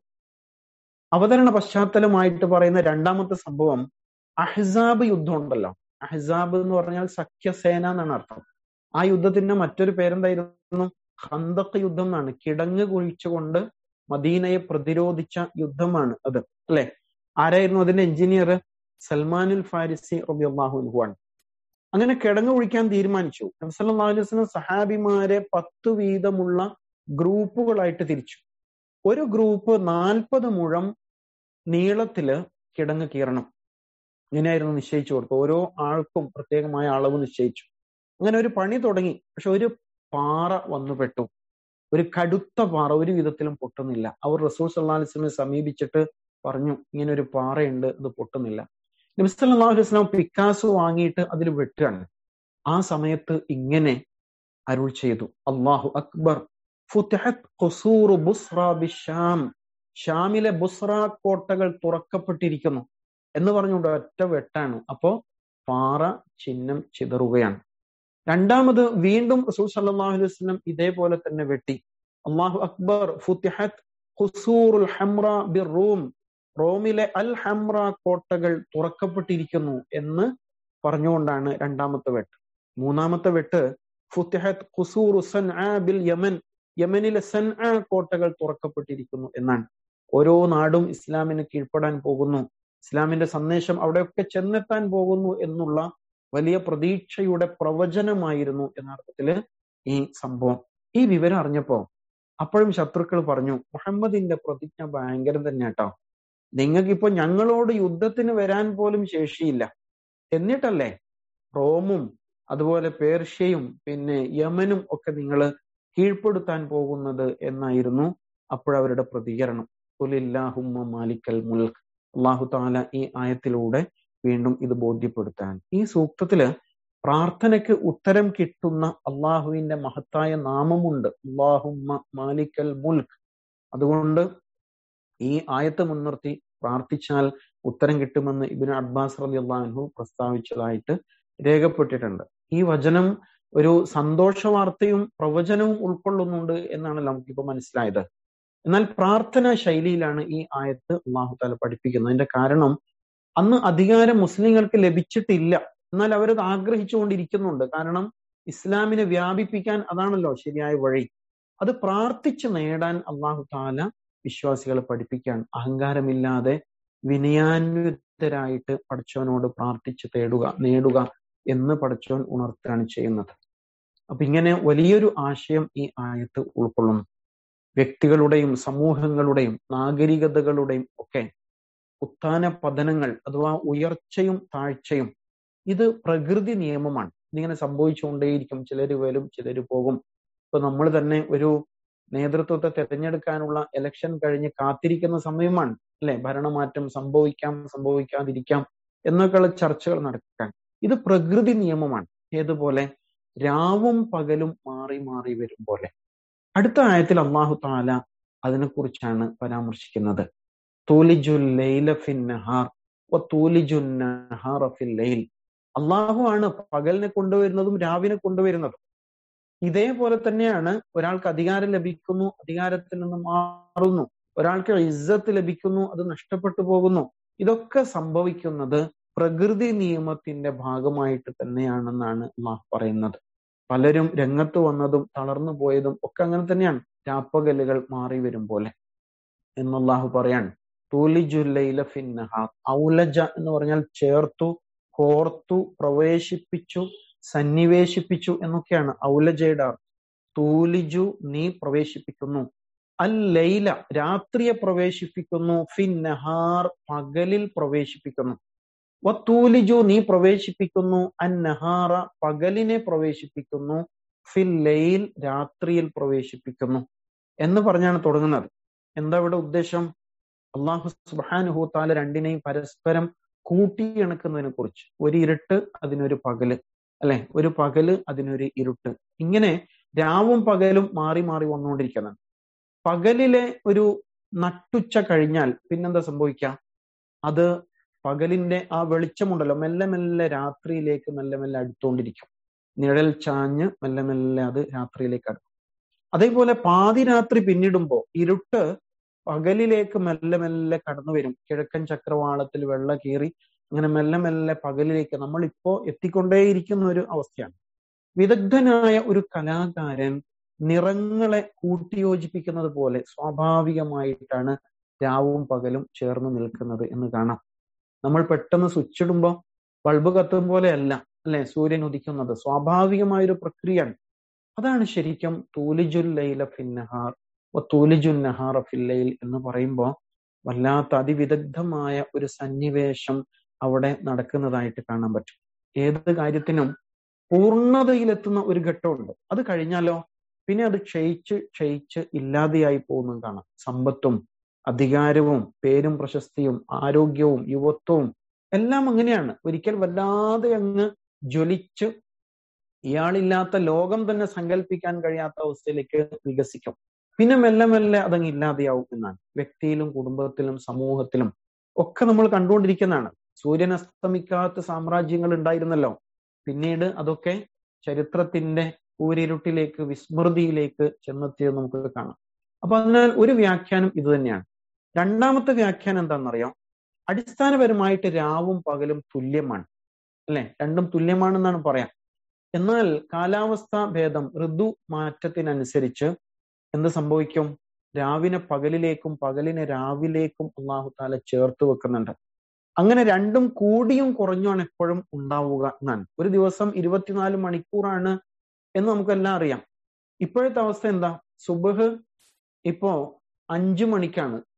അവതരണ പശ്ചാത്തലമായിട്ട് പറയുന്ന രണ്ടാമത്തെ സംഭവം അഹ്സാബ് യുദ്ധം ഉണ്ടല്ലോ അഹ്സാബ് എന്ന് പറഞ്ഞാൽ സഖ്യസേന എന്നാണ് അർത്ഥം ആ യുദ്ധത്തിന്റെ മറ്റൊരു പേരെന്തായിരുന്നു ഹന്തക്ക് യുദ്ധം എന്നാണ് കിടങ്ങ് കുഴിച്ചുകൊണ്ട് മദീനയെ പ്രതിരോധിച്ച യുദ്ധമാണ് അത് അല്ലെ ആരായിരുന്നു അതിന്റെ എഞ്ചിനീയർ സൽമാനുൽ ഫാരിസി റബിഅള്ളാഹു ആണ് അങ്ങനെ കിടങ്ങ് കുഴിക്കാൻ തീരുമാനിച്ചു നബ്സല്ലാ അലൈഹി വസല്ലം സഹാബിമാരെ പത്ത് വീതമുള്ള ഗ്രൂപ്പുകളായിട്ട് തിരിച്ചു ഒരു ഗ്രൂപ്പ് നാൽപ്പത് മുഴം നീളത്തില് കിടങ്ങ് കീറണം ഇങ്ങനെയായിരുന്നു നിശ്ചയിച്ചു കൊടുത്തു ഓരോ ആൾക്കും പ്രത്യേകമായ അളവ് നിശ്ചയിച്ചു അങ്ങനെ ഒരു പണി തുടങ്ങി പക്ഷെ ഒരു പാറ വന്നു പെട്ടു ഒരു കടുത്ത പാറ ഒരു വിധത്തിലും പൊട്ടുന്നില്ല അവർ റസൂൽ സല്ലാ അലിസ്ലിനെ സമീപിച്ചിട്ട് പറഞ്ഞു ഇങ്ങനെ ഒരു പാറയുണ്ട് അത് പൊട്ടുന്നില്ല നബി സല്ലല്ലാഹു അലൈഹി വസല്ലം പിക്കാസ് വാങ്ങിയിട്ട് അതിൽ വെട്ടുകയാണ് ആ സമയത്ത് ഇങ്ങനെ അരുൾ ചെയ്തു അള്ളാഹു അക്ബർ ഫുത്തിഹത്ത് ഖുസൂറു ബുസ്ര ബിഷാം ഷാമിലെ ബുസ്ര കോട്ടകൾ തുറക്കപ്പെട്ടിരിക്കുന്നു എന്ന് പറഞ്ഞുകൊണ്ട് ഒറ്റ വെട്ടാണ് അപ്പോ പാറ ചിഹ്നം ചിതറുകയാണ് രണ്ടാമത് വീണ്ടും റസൂൽ സല്ലല്ലാഹു അലൈഹി വസല്ലം ഇതേപോലെ തന്നെ വെട്ടി അള്ളാഹു അക്ബർ ഫുത്തിഹത്ത് ഖുസൂറുൽ ഹംറ ബിർ റൂം റോമിലെ അൽ ഹംറ കോട്ടകൾ തുറക്കപ്പെട്ടിരിക്കുന്നു എന്ന് പറഞ്ഞുകൊണ്ടാണ് രണ്ടാമത്തെ വെട്ട് മൂന്നാമത്തെ വെട്ട് ഫുത്തിഹത്ത് ഖുസൂറു സൻആ ബിൽ യമൻ യമനിലെ സൻആ കോട്ടകൾ തുറക്കപ്പെട്ടിരിക്കുന്നു എന്നാണ് ഓരോ നാടും ഇസ്ലാമിന് കീഴ്പ്പെടാൻ പോകുന്നു ഇസ്ലാമിന്റെ സന്ദേശം അവിടെയൊക്കെ ചെന്നെത്താൻ പോകുന്നു എന്നുള്ള വലിയ പ്രതീക്ഷയുടെ പ്രവചനമായിരുന്നു എന്നർത്ഥത്തില് ഈ സംഭവം ഈ വിവരം അറിഞ്ഞപ്പോ അപ്പോഴും ശത്രുക്കൾ പറഞ്ഞു മുഹമ്മദിന്റെ പ്രതിജ്ഞ ഭയങ്കരം തന്നെ കേട്ടോ നിങ്ങൾക്കിപ്പോ ഞങ്ങളോട് യുദ്ധത്തിന് വരാൻ പോലും ശേഷിയില്ല എന്നിട്ടല്ലേ റോമും അതുപോലെ പേർഷ്യയും പിന്നെ യമനും ഒക്കെ നിങ്ങൾ കീഴ്പ്പെടുത്താൻ പോകുന്നത് എന്നായിരുന്നു അപ്പോഴവരുടെ പ്രതികരണം കുലില്ലാഹുമ്മ മാലിക്കൽ മുൽക്ക് അള്ളാഹു താല ഈ ആയത്തിലൂടെ വീണ്ടും ഇത് ബോധ്യപ്പെടുത്താൻ ഈ സൂക്തത്തില് പ്രാർത്ഥനയ്ക്ക് ഉത്തരം കിട്ടുന്ന അള്ളാഹുവിന്റെ മഹത്തായ നാമമുണ്ട് അള്ളാഹുമ്മ മാലിക്കൽ മുൽക്ക് അതുകൊണ്ട് ഈ ആയത്ത് മുൻനിർത്തി പ്രാർത്ഥിച്ചാൽ ഉത്തരം കിട്ടുമെന്ന് ഇബിന് അബ്ബാസ് റലി അള്ളാഹു പ്രസ്താവിച്ചതായിട്ട് രേഖപ്പെട്ടിട്ടുണ്ട് ഈ വചനം ഒരു സന്തോഷ വാർത്തയും പ്രവചനവും ഉൾക്കൊള്ളുന്നുണ്ട് എന്നാണ് നമുക്കിപ്പോ മനസ്സിലായത് എന്നാൽ പ്രാർത്ഥനാ ശൈലിയിലാണ് ഈ ആയത്ത് അള്ളാഹു താല പഠിപ്പിക്കുന്നത് അതിന്റെ കാരണം അന്ന് അധികാരം മുസ്ലിങ്ങൾക്ക് ലഭിച്ചിട്ടില്ല എന്നാൽ അവരത് ആഗ്രഹിച്ചുകൊണ്ടിരിക്കുന്നുണ്ട് കാരണം ഇസ്ലാമിനെ വ്യാപിപ്പിക്കാൻ അതാണല്ലോ ശരിയായ വഴി അത് പ്രാർത്ഥിച്ച് നേടാൻ അള്ളാഹു താല വിശ്വാസികളെ പഠിപ്പിക്കാൻ അഹങ്കാരമില്ലാതെ വിനയാന്വിതരായിട്ട് പഠിച്ചവനോട് പ്രാർത്ഥിച്ച് തേടുക നേടുക എന്ന് പഠിച്ചവൻ ഉണർത്തുകയാണ് ചെയ്യുന്നത് അപ്പൊ ഇങ്ങനെ വലിയൊരു ആശയം ഈ ആയത്ത് ഉൾക്കൊള്ളുന്നു വ്യക്തികളുടെയും സമൂഹങ്ങളുടെയും നാഗരികതകളുടെയും ഒക്കെ ഉത്ഥാന പതനങ്ങൾ അഥവാ ഉയർച്ചയും താഴ്ചയും ഇത് പ്രകൃതി നിയമമാണ് ഇതിങ്ങനെ സംഭവിച്ചുകൊണ്ടേയിരിക്കും ചിലര് വരും ചിലര് പോകും ഇപ്പൊ നമ്മൾ തന്നെ ഒരു നേതൃത്വത്തെ തെരഞ്ഞെടുക്കാനുള്ള ഇലക്ഷൻ കഴിഞ്ഞ് കാത്തിരിക്കുന്ന സമയമാണ് അല്ലെ ഭരണമാറ്റം സംഭവിക്കാം സംഭവിക്കാതിരിക്കാം എന്നൊക്കെയുള്ള ചർച്ചകൾ നടക്കാൻ ഇത് പ്രകൃതി നിയമമാണ് ഏതുപോലെ രാവും പകലും മാറി മാറി വരും പോലെ അടുത്ത ആയത്തിൽ അള്ളാഹു താല അതിനെക്കുറിച്ചാണ് പരാമർശിക്കുന്നത് തൂലിജുൽ ലൈല ഫിൻ നഹാർ തൂലിജുൻ നഹാറ ഫിൽ ലൈൽ അള്ളാഹു ആണ് പകലിനെ കൊണ്ടുവരുന്നതും രാവിനെ കൊണ്ടുവരുന്നതും ഇതേപോലെ തന്നെയാണ് ഒരാൾക്ക് അധികാരം ലഭിക്കുന്നു അധികാരത്തിൽ നിന്ന് മാറുന്നു ഒരാൾക്ക് ഇസ്സത്ത് ലഭിക്കുന്നു അത് നഷ്ടപ്പെട്ടു പോകുന്നു ഇതൊക്കെ സംഭവിക്കുന്നത് പ്രകൃതി നിയമത്തിന്റെ ഭാഗമായിട്ട് തന്നെയാണെന്നാണ് അള്ളാഹ് പറയുന്നത് പലരും രംഗത്ത് വന്നതും തളർന്നു പോയതും ഒക്കെ അങ്ങനെ തന്നെയാണ് രാപ്പകലുകൾ മാറി വരും പോലെ എന്നല്ലാഹു പറയാണ് തൂലിജുല്ലൈല ഫിന്നഹാർ ഔലജ എന്ന് പറഞ്ഞാൽ ചേർത്തു കോർത്തു പ്രവേശിപ്പിച്ചു സന്നിവേശിപ്പിച്ചു എന്നൊക്കെയാണ് ഔലജയുടെ അർത്ഥം തൂലിജു നീ പ്രവേശിപ്പിക്കുന്നു അൽ ലൈല രാത്രിയെ പ്രവേശിപ്പിക്കുന്നു ഫിൻ നഹാർ പകലിൽ പ്രവേശിപ്പിക്കുന്നു വത്തൂലിജു നീ പ്രവേശിപ്പിക്കുന്നു അൻ നഹാറ പകലിനെ പ്രവേശിപ്പിക്കുന്നു ഫിൽ ലൈൽ രാത്രിയിൽ പ്രവേശിപ്പിക്കുന്നു എന്ന് പറഞ്ഞാണ് തുടങ്ങുന്നത് എന്താ ഇവിടെ ഉദ്ദേശം അള്ളാഹു സുബാനുഹു താല രണ്ടിനെയും പരസ്പരം കൂട്ടിയിണക്കുന്നതിനെ കുറിച്ച് ഒരു ഇരുട്ട് അതിനൊരു പകല് അല്ലെ ഒരു പകല് അതിനൊരു ഇരുട്ട് ഇങ്ങനെ രാവും പകലും മാറി മാറി വന്നുകൊണ്ടിരിക്കുന്നത് പകലിലെ ഒരു നട്ടുച്ച കഴിഞ്ഞാൽ പിന്നെന്താ സംഭവിക്കുക അത് പകലിന്റെ ആ വെളിച്ചമുണ്ടല്ലോ മെല്ലെ മെല്ലെ രാത്രിയിലേക്ക് മെല്ലെ മെല്ലെ അടുത്തുകൊണ്ടിരിക്കും നിഴൽ ചാഞ്ഞ് മെല്ലെ മെല്ലെ അത് രാത്രിയിലേക്ക് അടുക്കും അതേപോലെ പാതിരാത്രി പിന്നിടുമ്പോ ഇരുട്ട് പകലിലേക്ക് മെല്ലെ മെല്ലെ കടന്നു വരും കിഴക്കൻ ചക്രവാളത്തിൽ വെള്ള കീറി അങ്ങനെ മെല്ലെ മെല്ലെ പകലിലേക്ക് നമ്മൾ ഇപ്പോ എത്തിക്കൊണ്ടേയിരിക്കുന്ന ഒരു അവസ്ഥയാണ് വിദഗ്ധനായ ഒരു കലാകാരൻ നിറങ്ങളെ കൂട്ടിയോജിപ്പിക്കുന്നത് പോലെ സ്വാഭാവികമായിട്ടാണ് രാവും പകലും ചേർന്ന് നിൽക്കുന്നത് എന്ന് കാണാം നമ്മൾ പെട്ടെന്ന് സ്വിച്ച് ഇടുമ്പോൾ ബൾബ് കത്തും പോലെയല്ല അല്ലെ സൂര്യൻ ഉദിക്കുന്നത് സ്വാഭാവികമായൊരു പ്രക്രിയയാണ് അതാണ് ശരിക്കും തൂലിജുൽ ലൈല ഫിന്നഹാർ തൂലിജുൽ നഹാറ ഫില്ലയിൽ എന്ന് പറയുമ്പോൾ വല്ലാത്ത അതിവിദഗ്ധമായ ഒരു സന്നിവേശം അവിടെ നടക്കുന്നതായിട്ട് കാണാൻ പറ്റും ഏത് കാര്യത്തിനും പൂർണ്ണതയിലെത്തുന്ന ഒരു ഘട്ടമുണ്ട് അത് കഴിഞ്ഞാലോ പിന്നെ അത് ക്ഷയിച്ച് ക്ഷയിച്ച് ഇല്ലാതെയായി പോകുന്നത് കാണാം സമ്പത്തും അധികാരവും പേരും പ്രശസ്തിയും ആരോഗ്യവും യുവത്വവും എല്ലാം അങ്ങനെയാണ് ഒരിക്കൽ വല്ലാതെ അങ്ങ് ജ്വലിച്ച് ഇയാളില്ലാത്ത ലോകം തന്നെ സങ്കല്പിക്കാൻ കഴിയാത്ത അവസ്ഥയിലേക്ക് വികസിക്കും പിന്നെ മെല്ലെ മെല്ലെ അതങ്ങ് ഇല്ലാതെയാവും എന്നാണ് വ്യക്തിയിലും കുടുംബത്തിലും സമൂഹത്തിലും ഒക്കെ നമ്മൾ കണ്ടുകൊണ്ടിരിക്കുന്നതാണ് സൂര്യൻ അസ്തമിക്കാത്ത സാമ്രാജ്യങ്ങൾ ഉണ്ടായിരുന്നല്ലോ പിന്നീട് അതൊക്കെ ചരിത്രത്തിന്റെ ഊരിരുട്ടിലേക്ക് വിസ്മൃതിയിലേക്ക് ചെന്നെത്തിയത് നമുക്ക് കാണാം അപ്പൊ അതിനാൽ ഒരു വ്യാഖ്യാനം ഇത് തന്നെയാണ് രണ്ടാമത്തെ വ്യാഖ്യാനം എന്താണെന്നറിയാം അടിസ്ഥാനപരമായിട്ട് രാവും പകലും തുല്യമാണ് അല്ലെ രണ്ടും തുല്യമാണെന്നാണ് പറയാം എന്നാൽ കാലാവസ്ഥാ ഭേദം ഋതു മാറ്റത്തിനനുസരിച്ച് എന്ത് സംഭവിക്കും രാവിനെ പകലിലേക്കും പകലിനെ രാവിലേക്കും അള്ളാഹു താല ചേർത്ത് വെക്കുന്നുണ്ട് അങ്ങനെ രണ്ടും കൂടിയും കുറഞ്ഞുമാണ് എപ്പോഴും ഉണ്ടാവുക എന്നാണ് ഒരു ദിവസം ഇരുപത്തിനാല് മണിക്കൂറാണ് എന്ന് നമുക്കെല്ലാം അറിയാം ഇപ്പോഴത്തെ അവസ്ഥ എന്താ സുബഹ് ഇപ്പോ അഞ്ചു മണിക്കാണ്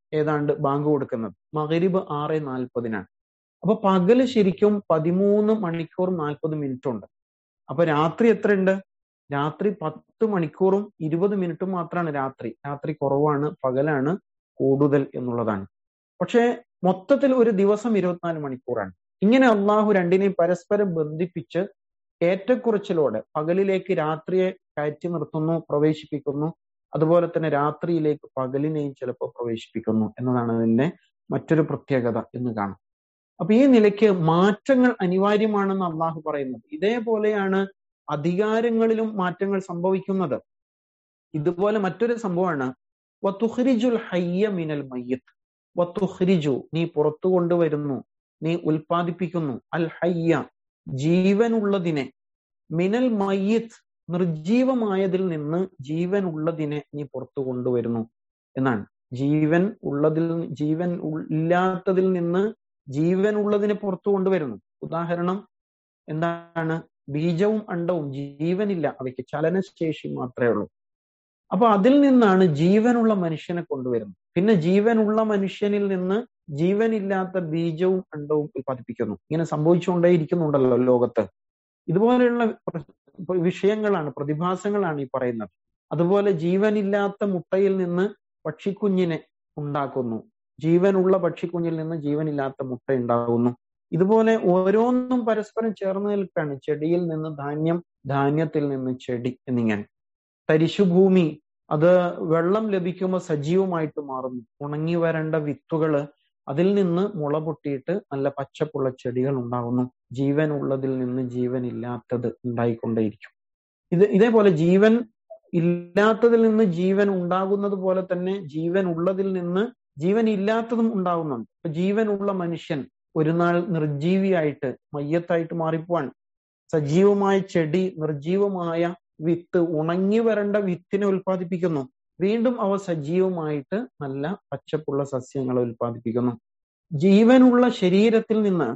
ഏതാണ്ട് ബാങ്ക് കൊടുക്കുന്നത് മകരിബ് ആറ് നാൽപ്പതിനാണ് അപ്പൊ പകല് ശരിക്കും പതിമൂന്ന് മണിക്കൂർ നാൽപ്പത് മിനിറ്റ് ഉണ്ട് അപ്പൊ രാത്രി എത്രയുണ്ട് രാത്രി പത്ത് മണിക്കൂറും ഇരുപത് മിനിറ്റും മാത്രമാണ് രാത്രി രാത്രി കുറവാണ് പകലാണ് കൂടുതൽ എന്നുള്ളതാണ് പക്ഷേ മൊത്തത്തിൽ ഒരു ദിവസം ഇരുപത്തിനാല് മണിക്കൂറാണ് ഇങ്ങനെ അള്ളാഹു രണ്ടിനെയും പരസ്പരം ബന്ധിപ്പിച്ച് ഏറ്റക്കുറച്ചിലോടെ പകലിലേക്ക് രാത്രിയെ കയറ്റി നിർത്തുന്നു പ്രവേശിപ്പിക്കുന്നു അതുപോലെ തന്നെ രാത്രിയിലേക്ക് പകലിനെയും ചിലപ്പോൾ പ്രവേശിപ്പിക്കുന്നു എന്നതാണ് അതിന്റെ മറ്റൊരു പ്രത്യേകത എന്ന് കാണാം അപ്പൊ ഈ നിലയ്ക്ക് മാറ്റങ്ങൾ അനിവാര്യമാണെന്ന് അള്ളാഹു പറയുന്നത് ഇതേപോലെയാണ് അധികാരങ്ങളിലും മാറ്റങ്ങൾ സംഭവിക്കുന്നത് ഇതുപോലെ മറ്റൊരു സംഭവമാണ് വത്തുഹ്രിജുൽ ഹയ്യ മിനൽ മയ്യത്ത് വത്തുഹ്രിജു നീ പുറത്തു കൊണ്ടുവരുന്നു നീ ഉൽപ്പാദിപ്പിക്കുന്നു അൽ ഹയ്യ ജീവനുള്ളതിനെ മിനൽ മയ്യത്ത് നിർജീവമായതിൽ നിന്ന് ജീവൻ ഉള്ളതിനെ നീ പുറത്തു കൊണ്ടുവരുന്നു എന്നാണ് ജീവൻ ഉള്ളതിൽ ജീവൻ ഇല്ലാത്തതിൽ നിന്ന് ജീവൻ ഉള്ളതിനെ പുറത്തു കൊണ്ടുവരുന്നു ഉദാഹരണം എന്താണ് ബീജവും അണ്ടവും ജീവനില്ല അവയ്ക്ക് ചലനശേഷി മാത്രമേ ഉള്ളൂ അപ്പൊ അതിൽ നിന്നാണ് ജീവനുള്ള മനുഷ്യനെ കൊണ്ടുവരുന്നത് പിന്നെ ജീവനുള്ള മനുഷ്യനിൽ നിന്ന് ജീവനില്ലാത്ത ബീജവും അണ്ടവും ഉൽപ്പാദിപ്പിക്കുന്നു ഇങ്ങനെ സംഭവിച്ചുകൊണ്ടേയിരിക്കുന്നുണ്ടല്ലോ ലോകത്ത് ഇതുപോലെയുള്ള വിഷയങ്ങളാണ് പ്രതിഭാസങ്ങളാണ് ഈ പറയുന്നത് അതുപോലെ ജീവനില്ലാത്ത മുട്ടയിൽ നിന്ന് പക്ഷിക്കുഞ്ഞിനെ ഉണ്ടാക്കുന്നു ജീവനുള്ള പക്ഷിക്കുഞ്ഞിൽ നിന്ന് ജീവനില്ലാത്ത മുട്ട ഉണ്ടാകുന്നു ഇതുപോലെ ഓരോന്നും പരസ്പരം ചേർന്ന് നിൽക്കുകയാണ് ചെടിയിൽ നിന്ന് ധാന്യം ധാന്യത്തിൽ നിന്ന് ചെടി എന്നിങ്ങനെ തരിശുഭൂമി അത് വെള്ളം ലഭിക്കുമ്പോൾ സജീവമായിട്ട് മാറുന്നു ഉണങ്ങി വരേണ്ട വിത്തുകള് അതിൽ നിന്ന് മുള പൊട്ടിയിട്ട് നല്ല പച്ചപ്പുള്ള ചെടികൾ ഉണ്ടാകുന്നു ജീവൻ ഉള്ളതിൽ നിന്ന് ജീവൻ ഇല്ലാത്തത് ഉണ്ടായിക്കൊണ്ടേയിരിക്കും ഇത് ഇതേപോലെ ജീവൻ ഇല്ലാത്തതിൽ നിന്ന് ജീവൻ ഉണ്ടാകുന്നത് പോലെ തന്നെ ജീവൻ ഉള്ളതിൽ നിന്ന് ജീവൻ ഇല്ലാത്തതും ഉണ്ടാകുന്നുണ്ട് ഇപ്പൊ ജീവനുള്ള മനുഷ്യൻ ഒരു നാൾ നിർജീവിയായിട്ട് മയ്യത്തായിട്ട് മാറിപ്പോവാൻ സജീവമായ ചെടി നിർജീവമായ വിത്ത് ഉണങ്ങി വരേണ്ട വിത്തിനെ ഉൽപ്പാദിപ്പിക്കുന്നു വീണ്ടും അവ സജീവമായിട്ട് നല്ല പച്ചപ്പുള്ള സസ്യങ്ങളെ ഉൽപ്പാദിപ്പിക്കുന്നു ജീവനുള്ള ശരീരത്തിൽ നിന്ന്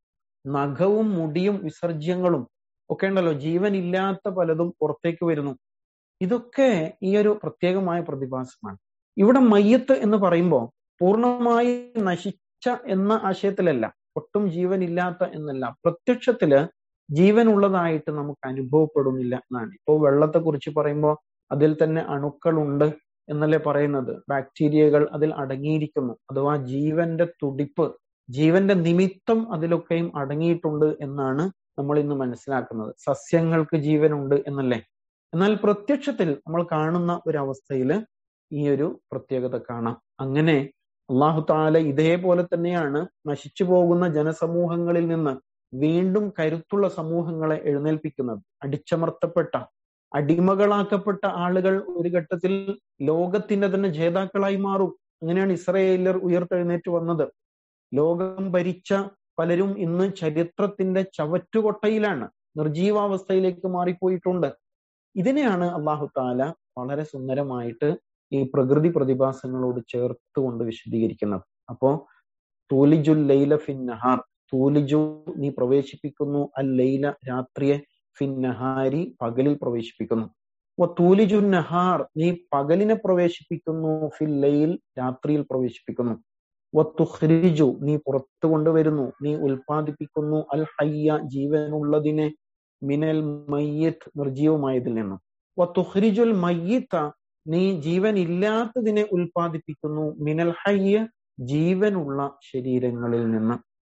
നഖവും മുടിയും വിസർജ്യങ്ങളും ഒക്കെ ഉണ്ടല്ലോ ജീവൻ ഇല്ലാത്ത പലതും പുറത്തേക്ക് വരുന്നു ഇതൊക്കെ ഈ ഒരു പ്രത്യേകമായ പ്രതിഭാസമാണ് ഇവിടെ മയ്യത്ത് എന്ന് പറയുമ്പോൾ പൂർണ്ണമായി നശിച്ച എന്ന ആശയത്തിലല്ല ഒട്ടും ജീവൻ ഇല്ലാത്ത എന്നല്ല പ്രത്യക്ഷത്തില് ജീവൻ ഉള്ളതായിട്ട് നമുക്ക് അനുഭവപ്പെടുന്നില്ല എന്നാണ് ഇപ്പോൾ വെള്ളത്തെ കുറിച്ച് പറയുമ്പോൾ അതിൽ തന്നെ അണുക്കളുണ്ട് എന്നല്ലേ പറയുന്നത് ബാക്ടീരിയകൾ അതിൽ അടങ്ങിയിരിക്കുന്നു അഥവാ ജീവന്റെ തുടിപ്പ് ജീവന്റെ നിമിത്തം അതിലൊക്കെയും അടങ്ങിയിട്ടുണ്ട് എന്നാണ് നമ്മൾ ഇന്ന് മനസ്സിലാക്കുന്നത് സസ്യങ്ങൾക്ക് ജീവനുണ്ട് എന്നല്ലേ എന്നാൽ പ്രത്യക്ഷത്തിൽ നമ്മൾ കാണുന്ന ഒരു അവസ്ഥയിൽ ഈ ഒരു പ്രത്യേകത കാണാം അങ്ങനെ അള്ളാഹു താല ഇതേപോലെ തന്നെയാണ് നശിച്ചു പോകുന്ന ജനസമൂഹങ്ങളിൽ നിന്ന് വീണ്ടും കരുത്തുള്ള സമൂഹങ്ങളെ എഴുന്നേൽപ്പിക്കുന്നത് അടിച്ചമർത്തപ്പെട്ട അടിമകളാക്കപ്പെട്ട ആളുകൾ ഒരു ഘട്ടത്തിൽ ലോകത്തിന്റെ തന്നെ ജേതാക്കളായി മാറും അങ്ങനെയാണ് ഇസ്രയേലർ ഉയർത്തെഴുന്നേറ്റ് വന്നത് ലോകം ഭരിച്ച പലരും ഇന്ന് ചരിത്രത്തിന്റെ ചവറ്റുകൊട്ടയിലാണ് നിർജീവാവസ്ഥയിലേക്ക് മാറിപ്പോയിട്ടുണ്ട് ഇതിനെയാണ് അള്ളാഹു താല വളരെ സുന്ദരമായിട്ട് ഈ പ്രകൃതി പ്രതിഭാസങ്ങളോട് ചേർത്തുകൊണ്ട് വിശദീകരിക്കുന്നത് അപ്പോ തൂലിജുൽ ലൈല ഫിൻ നഹാർ തൂലിജു നീ പ്രവേശിപ്പിക്കുന്നു അൽ ലൈല രാത്രിയെ ഫിൻ നഹാരി പകലിൽ പ്രവേശിപ്പിക്കുന്നു ഓ തൂലിജു നഹാർ നീ പകലിനെ പ്രവേശിപ്പിക്കുന്നു ഫിൽ ലൈൽ രാത്രിയിൽ പ്രവേശിപ്പിക്കുന്നു ഓ തുഹ്രിജു നീ പുറത്തു കൊണ്ടുവരുന്നു നീ ഉൽപ്പാദിപ്പിക്കുന്നു അൽ ഹയ്യ ജീവനുള്ളതിനെ മിനൽ മയ്യത്ത് നിർജീവമായതിൽ നിന്നും ഓ തുഹ്രിജുൽ മയ്യത്ത നീ ജീവൻ ഇല്ലാത്തതിനെ ഉൽപ്പാദിപ്പിക്കുന്നു മിനൽ ഹയ്യ ജീവനുള്ള ശരീരങ്ങളിൽ നിന്ന്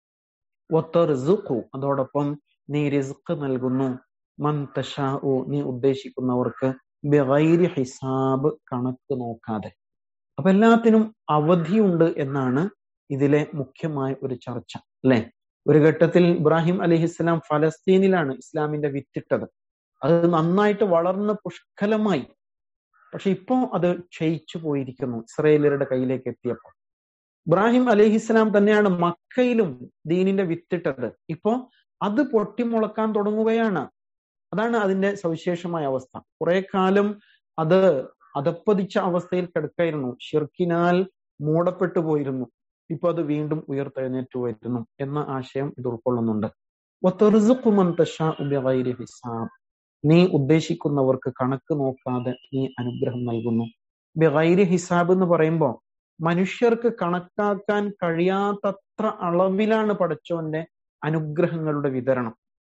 ഒത്തറിസുഖു അതോടൊപ്പം നീ റിസ്ക് നൽകുന്നു മൻ തഷാഉ നീ ഉദ്ദേശിക്കുന്നവർക്ക് ബിഗൈരി ഹിസാബ് കണക്ക് നോക്കാതെ അപ്പൊ എല്ലാത്തിനും അവധിയുണ്ട് എന്നാണ് ഇതിലെ മുഖ്യമായ ഒരു ചർച്ച അല്ലെ ഒരു ഘട്ടത്തിൽ ഇബ്രാഹിം അലഹിസ്ലാം ഫലസ്തീനിലാണ് ഇസ്ലാമിന്റെ വിത്തിട്ടത് അത് നന്നായിട്ട് വളർന്ന് പുഷ്കലമായി പക്ഷെ ഇപ്പോ അത് ക്ഷയിച്ചു പോയിരിക്കുന്നു ഇസ്രയേലരുടെ കയ്യിലേക്ക് എത്തിയപ്പോൾ ഇബ്രാഹിം അലഹിസ്ലാം തന്നെയാണ് മക്കയിലും ദീനിന്റെ വിത്തിട്ടത് ഇപ്പോ അത് പൊട്ടിമുളക്കാൻ തുടങ്ങുകയാണ് അതാണ് അതിന്റെ സവിശേഷമായ അവസ്ഥ കുറെ കാലം അത് അതപ്പതിച്ച അവസ്ഥയിൽ കിടക്കായിരുന്നു ഷിർക്കിനാൽ മൂടപ്പെട്ടു പോയിരുന്നു ഇപ്പൊ അത് വീണ്ടും ഉയർത്തെഴുന്നേറ്റ് വരുന്നു എന്ന ആശയം ഇത് ഉൾക്കൊള്ളുന്നുണ്ട് ഹിസാബ് നീ ഉദ്ദേശിക്കുന്നവർക്ക് കണക്ക് നോക്കാതെ നീ അനുഗ്രഹം നൽകുന്നു ബിഗൈരി ഹിസാബ് എന്ന് പറയുമ്പോൾ മനുഷ്യർക്ക് കണക്കാക്കാൻ കഴിയാത്തത്ര അളവിലാണ് പടച്ചോന്റെ അനുഗ്രഹങ്ങളുടെ വിതരണം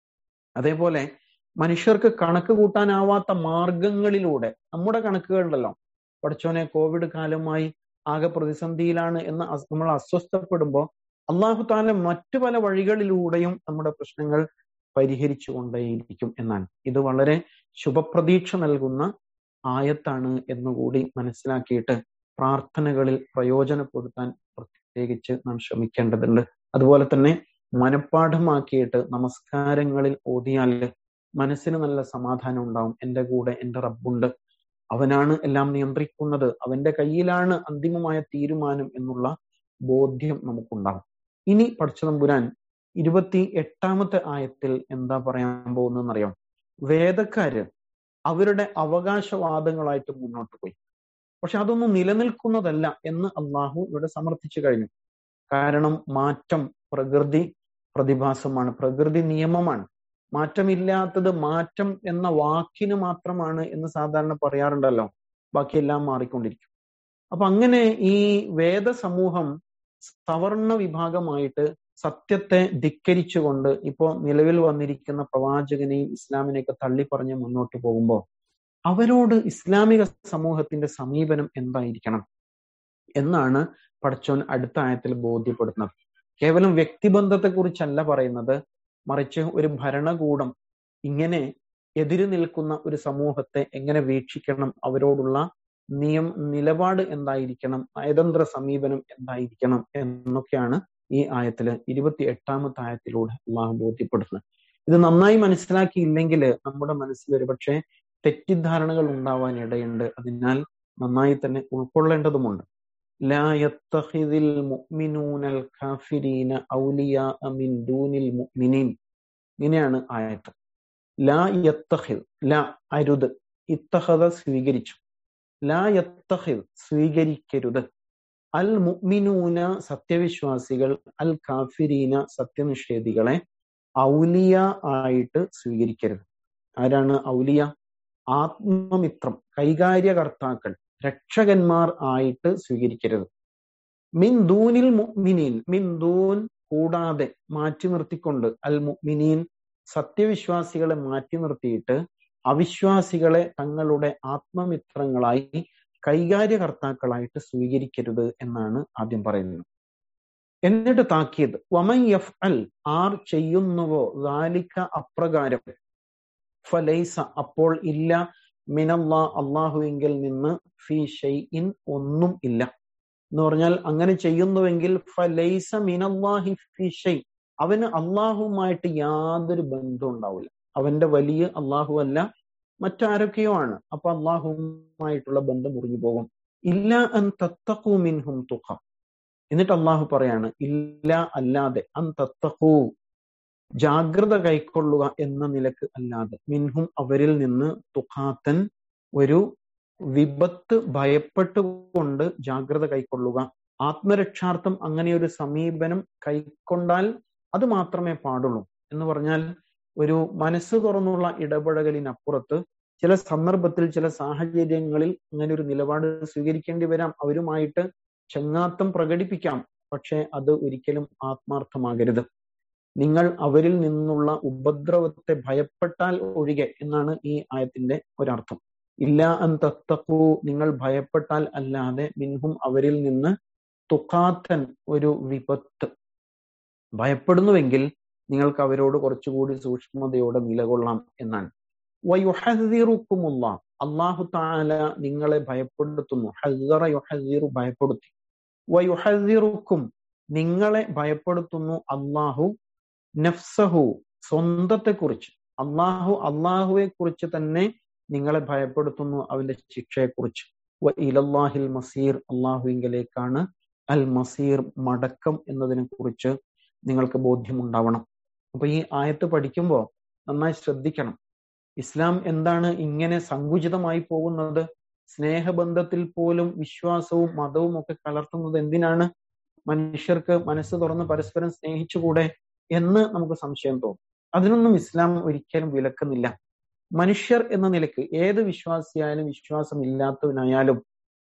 അതേപോലെ മനുഷ്യർക്ക് കണക്ക് കൂട്ടാനാവാത്ത മാർഗങ്ങളിലൂടെ നമ്മുടെ കണക്കുകളുണ്ടല്ലോ പടച്ചോനെ കോവിഡ് കാലമായി ആകെ പ്രതിസന്ധിയിലാണ് എന്ന് നമ്മൾ അസ്വസ്ഥപ്പെടുമ്പോൾ അള്ളാഹു താല മറ്റു പല വഴികളിലൂടെയും നമ്മുടെ പ്രശ്നങ്ങൾ പരിഹരിച്ചു കൊണ്ടേയിരിക്കും എന്നാണ് ഇത് വളരെ ശുഭപ്രതീക്ഷ നൽകുന്ന ആയത്താണ് എന്നുകൂടി മനസ്സിലാക്കിയിട്ട് പ്രാർത്ഥനകളിൽ പ്രയോജനപ്പെടുത്താൻ പ്രത്യേകിച്ച് നാം ശ്രമിക്കേണ്ടതുണ്ട് അതുപോലെ തന്നെ മനഃപ്പാഠമാക്കിയിട്ട് നമസ്കാരങ്ങളിൽ ഓതിയാൽ മനസ്സിന് നല്ല സമാധാനം ഉണ്ടാവും എൻ്റെ കൂടെ എൻ്റെ റബ്ബുണ്ട് അവനാണ് എല്ലാം നിയന്ത്രിക്കുന്നത് അവന്റെ കയ്യിലാണ് അന്തിമമായ തീരുമാനം എന്നുള്ള ബോധ്യം നമുക്കുണ്ടാവും ഇനി പഠിച്ചതമ്പുരാൻ ഇരുപത്തി എട്ടാമത്തെ ആയത്തിൽ എന്താ പറയാൻ പോകുന്നതെന്നറിയാം വേദക്കാര് അവരുടെ അവകാശവാദങ്ങളായിട്ട് മുന്നോട്ട് പോയി പക്ഷെ അതൊന്നും നിലനിൽക്കുന്നതല്ല എന്ന് അള്ളാഹു ഇവിടെ സമർത്ഥിച്ചു കഴിഞ്ഞു കാരണം മാറ്റം പ്രകൃതി പ്രതിഭാസമാണ് പ്രകൃതി നിയമമാണ് മാറ്റമില്ലാത്തത് മാറ്റം എന്ന വാക്കിന് മാത്രമാണ് എന്ന് സാധാരണ പറയാറുണ്ടല്ലോ ബാക്കിയെല്ലാം മാറിക്കൊണ്ടിരിക്കും അപ്പൊ അങ്ങനെ ഈ വേദ സമൂഹം സവർണ വിഭാഗമായിട്ട് സത്യത്തെ ധിക്കരിച്ചുകൊണ്ട് ഇപ്പോ നിലവിൽ വന്നിരിക്കുന്ന പ്രവാചകനെയും ഇസ്ലാമിനെയൊക്കെ തള്ളി പറഞ്ഞ് മുന്നോട്ട് പോകുമ്പോൾ അവരോട് ഇസ്ലാമിക സമൂഹത്തിന്റെ സമീപനം എന്തായിരിക്കണം എന്നാണ് പടച്ചോൻ അടുത്ത ആയത്തിൽ ബോധ്യപ്പെടുത്തുന്നത് കേവലം വ്യക്തിബന്ധത്തെക്കുറിച്ചല്ല പറയുന്നത് മറിച്ച് ഒരു ഭരണകൂടം ഇങ്ങനെ എതിര് നിൽക്കുന്ന ഒരു സമൂഹത്തെ എങ്ങനെ വീക്ഷിക്കണം അവരോടുള്ള നിയം നിലപാട് എന്തായിരിക്കണം നയതന്ത്ര സമീപനം എന്തായിരിക്കണം എന്നൊക്കെയാണ് ഈ ആയത്തില് ഇരുപത്തി എട്ടാമത്തെ ആയത്തിലൂടെ അള്ളാഹു ബോധ്യപ്പെടുത്തുന്നത് ഇത് നന്നായി മനസ്സിലാക്കിയില്ലെങ്കിൽ നമ്മുടെ മനസ്സിൽ ഒരുപക്ഷെ തെറ്റിദ്ധാരണകൾ ഉണ്ടാവാൻ ഇടയുണ്ട് അതിനാൽ നന്നായി തന്നെ ഉൾക്കൊള്ളേണ്ടതുമുണ്ട് لا يتخذ المؤمنون الكافرين أولياء من دون المؤمنين ഇങ്ങനെയാണ് ആയത്ത് ലാ യത്തഹിദ് ലാ അരുത് ഇത്തഹദ സ്വീകരിച്ചു ലാ യത്തഹിദ് സ്വീകരിക്കരുത് അൽ മുഅ്മിനൂന സത്യവിശ്വാസികൾ അൽ കാഫിരീന സത്യനിഷേധികളെ ഔലിയ ആയിട്ട് സ്വീകരിക്കരുത് ആരാണ് ഔലിയ ആത്മമിത്രം കൈകാര്യകർത്താക്കൾ രക്ഷകന്മാർ ആയിട്ട് സ്വീകരിക്കരുത് മിൻ ദൂനിൽ മുഅ്മിനീൻ മിൻ ദൂൻ കൂടാതെ മാറ്റി നിർത്തിക്കൊണ്ട് അൽ മുഅ്മിനീൻ സത്യവിശ്വാസികളെ മാറ്റി നിർത്തിയിട്ട് അവിശ്വാസികളെ തങ്ങളുടെ ആത്മമിത്രങ്ങളായി കൈകാര്യകർത്താക്കളായിട്ട് സ്വീകരിക്കരുത് എന്നാണ് ആദ്യം പറയുന്നത് എന്നിട്ട് താക്കിയത് വമൻ യഫ് അൽ ആർ ചെയ്യുന്നുവോ ദാലിക്ക അപ്രകാരം ഫലൈസ അപ്പോൾ ഇല്ല മിനല്ലാ അള്ളാഹുവിങ്കിൽ നിന്ന് ഫി ഷെയ്ഇൻ ഒന്നും ഇല്ല എന്ന് പറഞ്ഞാൽ അങ്ങനെ ചെയ്യുന്നുവെങ്കിൽ ഫലൈസ മിനല്ലാഹി ഫി ഷെയ് അവന് അള്ളാഹുവുമായിട്ട് യാതൊരു ബന്ധവും ഉണ്ടാവില്ല അവന്റെ വലിയ അള്ളാഹു അല്ല മറ്റാരൊക്കെയോ ആണ് അപ്പൊ അള്ളാഹുവുമായിട്ടുള്ള ബന്ധം മുറിഞ്ഞു പോകും ഇല്ല അൻ തത്തഖൂ മിൻഹും തുഖ എന്നിട്ട് അള്ളാഹു പറയാണ് ഇല്ല അല്ലാതെ അൻ തത്തഖൂ ജാഗ്രത കൈക്കൊള്ളുക എന്ന നിലക്ക് അല്ലാതെ മിൻഹും അവരിൽ നിന്ന് തുഖാത്തൻ ഒരു വിപത്ത് ഭയപ്പെട്ടുകൊണ്ട് ജാഗ്രത കൈക്കൊള്ളുക ആത്മരക്ഷാർത്ഥം അങ്ങനെ ഒരു സമീപനം കൈക്കൊണ്ടാൽ അത് മാത്രമേ പാടുള്ളൂ എന്ന് പറഞ്ഞാൽ ഒരു മനസ്സ് തുറന്നുള്ള ഇടപെടലിനപ്പുറത്ത് ചില സന്ദർഭത്തിൽ ചില സാഹചര്യങ്ങളിൽ അങ്ങനെ ഒരു നിലപാട് സ്വീകരിക്കേണ്ടി വരാം അവരുമായിട്ട് ചങ്ങാത്തം പ്രകടിപ്പിക്കാം പക്ഷെ അത് ഒരിക്കലും ആത്മാർത്ഥമാകരുത് നിങ്ങൾ അവരിൽ നിന്നുള്ള ഉപദ്രവത്തെ ഭയപ്പെട്ടാൽ ഒഴികെ എന്നാണ് ഈ ആയത്തിന്റെ ഒരർത്ഥം ഇല്ല അൻ തത്തക്കൂ നിങ്ങൾ ഭയപ്പെട്ടാൽ അല്ലാതെ മിൻഹും അവരിൽ നിന്ന് തുക്കാത്തൻ ഒരു വിപത്ത് ഭയപ്പെടുന്നുവെങ്കിൽ നിങ്ങൾക്ക് അവരോട് കുറച്ചുകൂടി സൂക്ഷ്മതയോടെ നിലകൊള്ളാം എന്നാണ് വയുഹദിറുക്കുമുള്ള അള്ളാഹു താല നിങ്ങളെ ഭയപ്പെടുത്തുന്നു ഹസറ യുഹദിറു ഭയപ്പെടുത്തി വയുഹദിറുക്കും നിങ്ങളെ ഭയപ്പെടുത്തുന്നു അള്ളാഹു നഫ്സഹു സ്വന്തത്തെക്കുറിച്ച് അള്ളാഹു അള്ളാഹുവെ കുറിച്ച് തന്നെ നിങ്ങളെ ഭയപ്പെടുത്തുന്നു അവന്റെ ശിക്ഷയെക്കുറിച്ച് വ ഇലല്ലാഹിൽ മസീർ അള്ളാഹുവിങ്കലേക്കാണ് അൽ മസീർ മടക്കം എന്നതിനെ കുറിച്ച് നിങ്ങൾക്ക് ബോധ്യമുണ്ടാവണം അപ്പൊ ഈ ആയത്ത് പഠിക്കുമ്പോൾ നന്നായി ശ്രദ്ധിക്കണം ഇസ്ലാം എന്താണ് ഇങ്ങനെ സങ്കുചിതമായി പോകുന്നത് സ്നേഹബന്ധത്തിൽ പോലും വിശ്വാസവും മതവും ഒക്കെ കലർത്തുന്നത് എന്തിനാണ് മനുഷ്യർക്ക് മനസ്സ് തുറന്ന് പരസ്പരം സ്നേഹിച്ചുകൂടെ എന്ന് നമുക്ക് സംശയം തോന്നും അതിനൊന്നും ഇസ്ലാം ഒരിക്കലും വിലക്കുന്നില്ല മനുഷ്യർ എന്ന നിലക്ക് ഏത് വിശ്വാസിയായാലും വിശ്വാസം ഇല്ലാത്തവനായാലും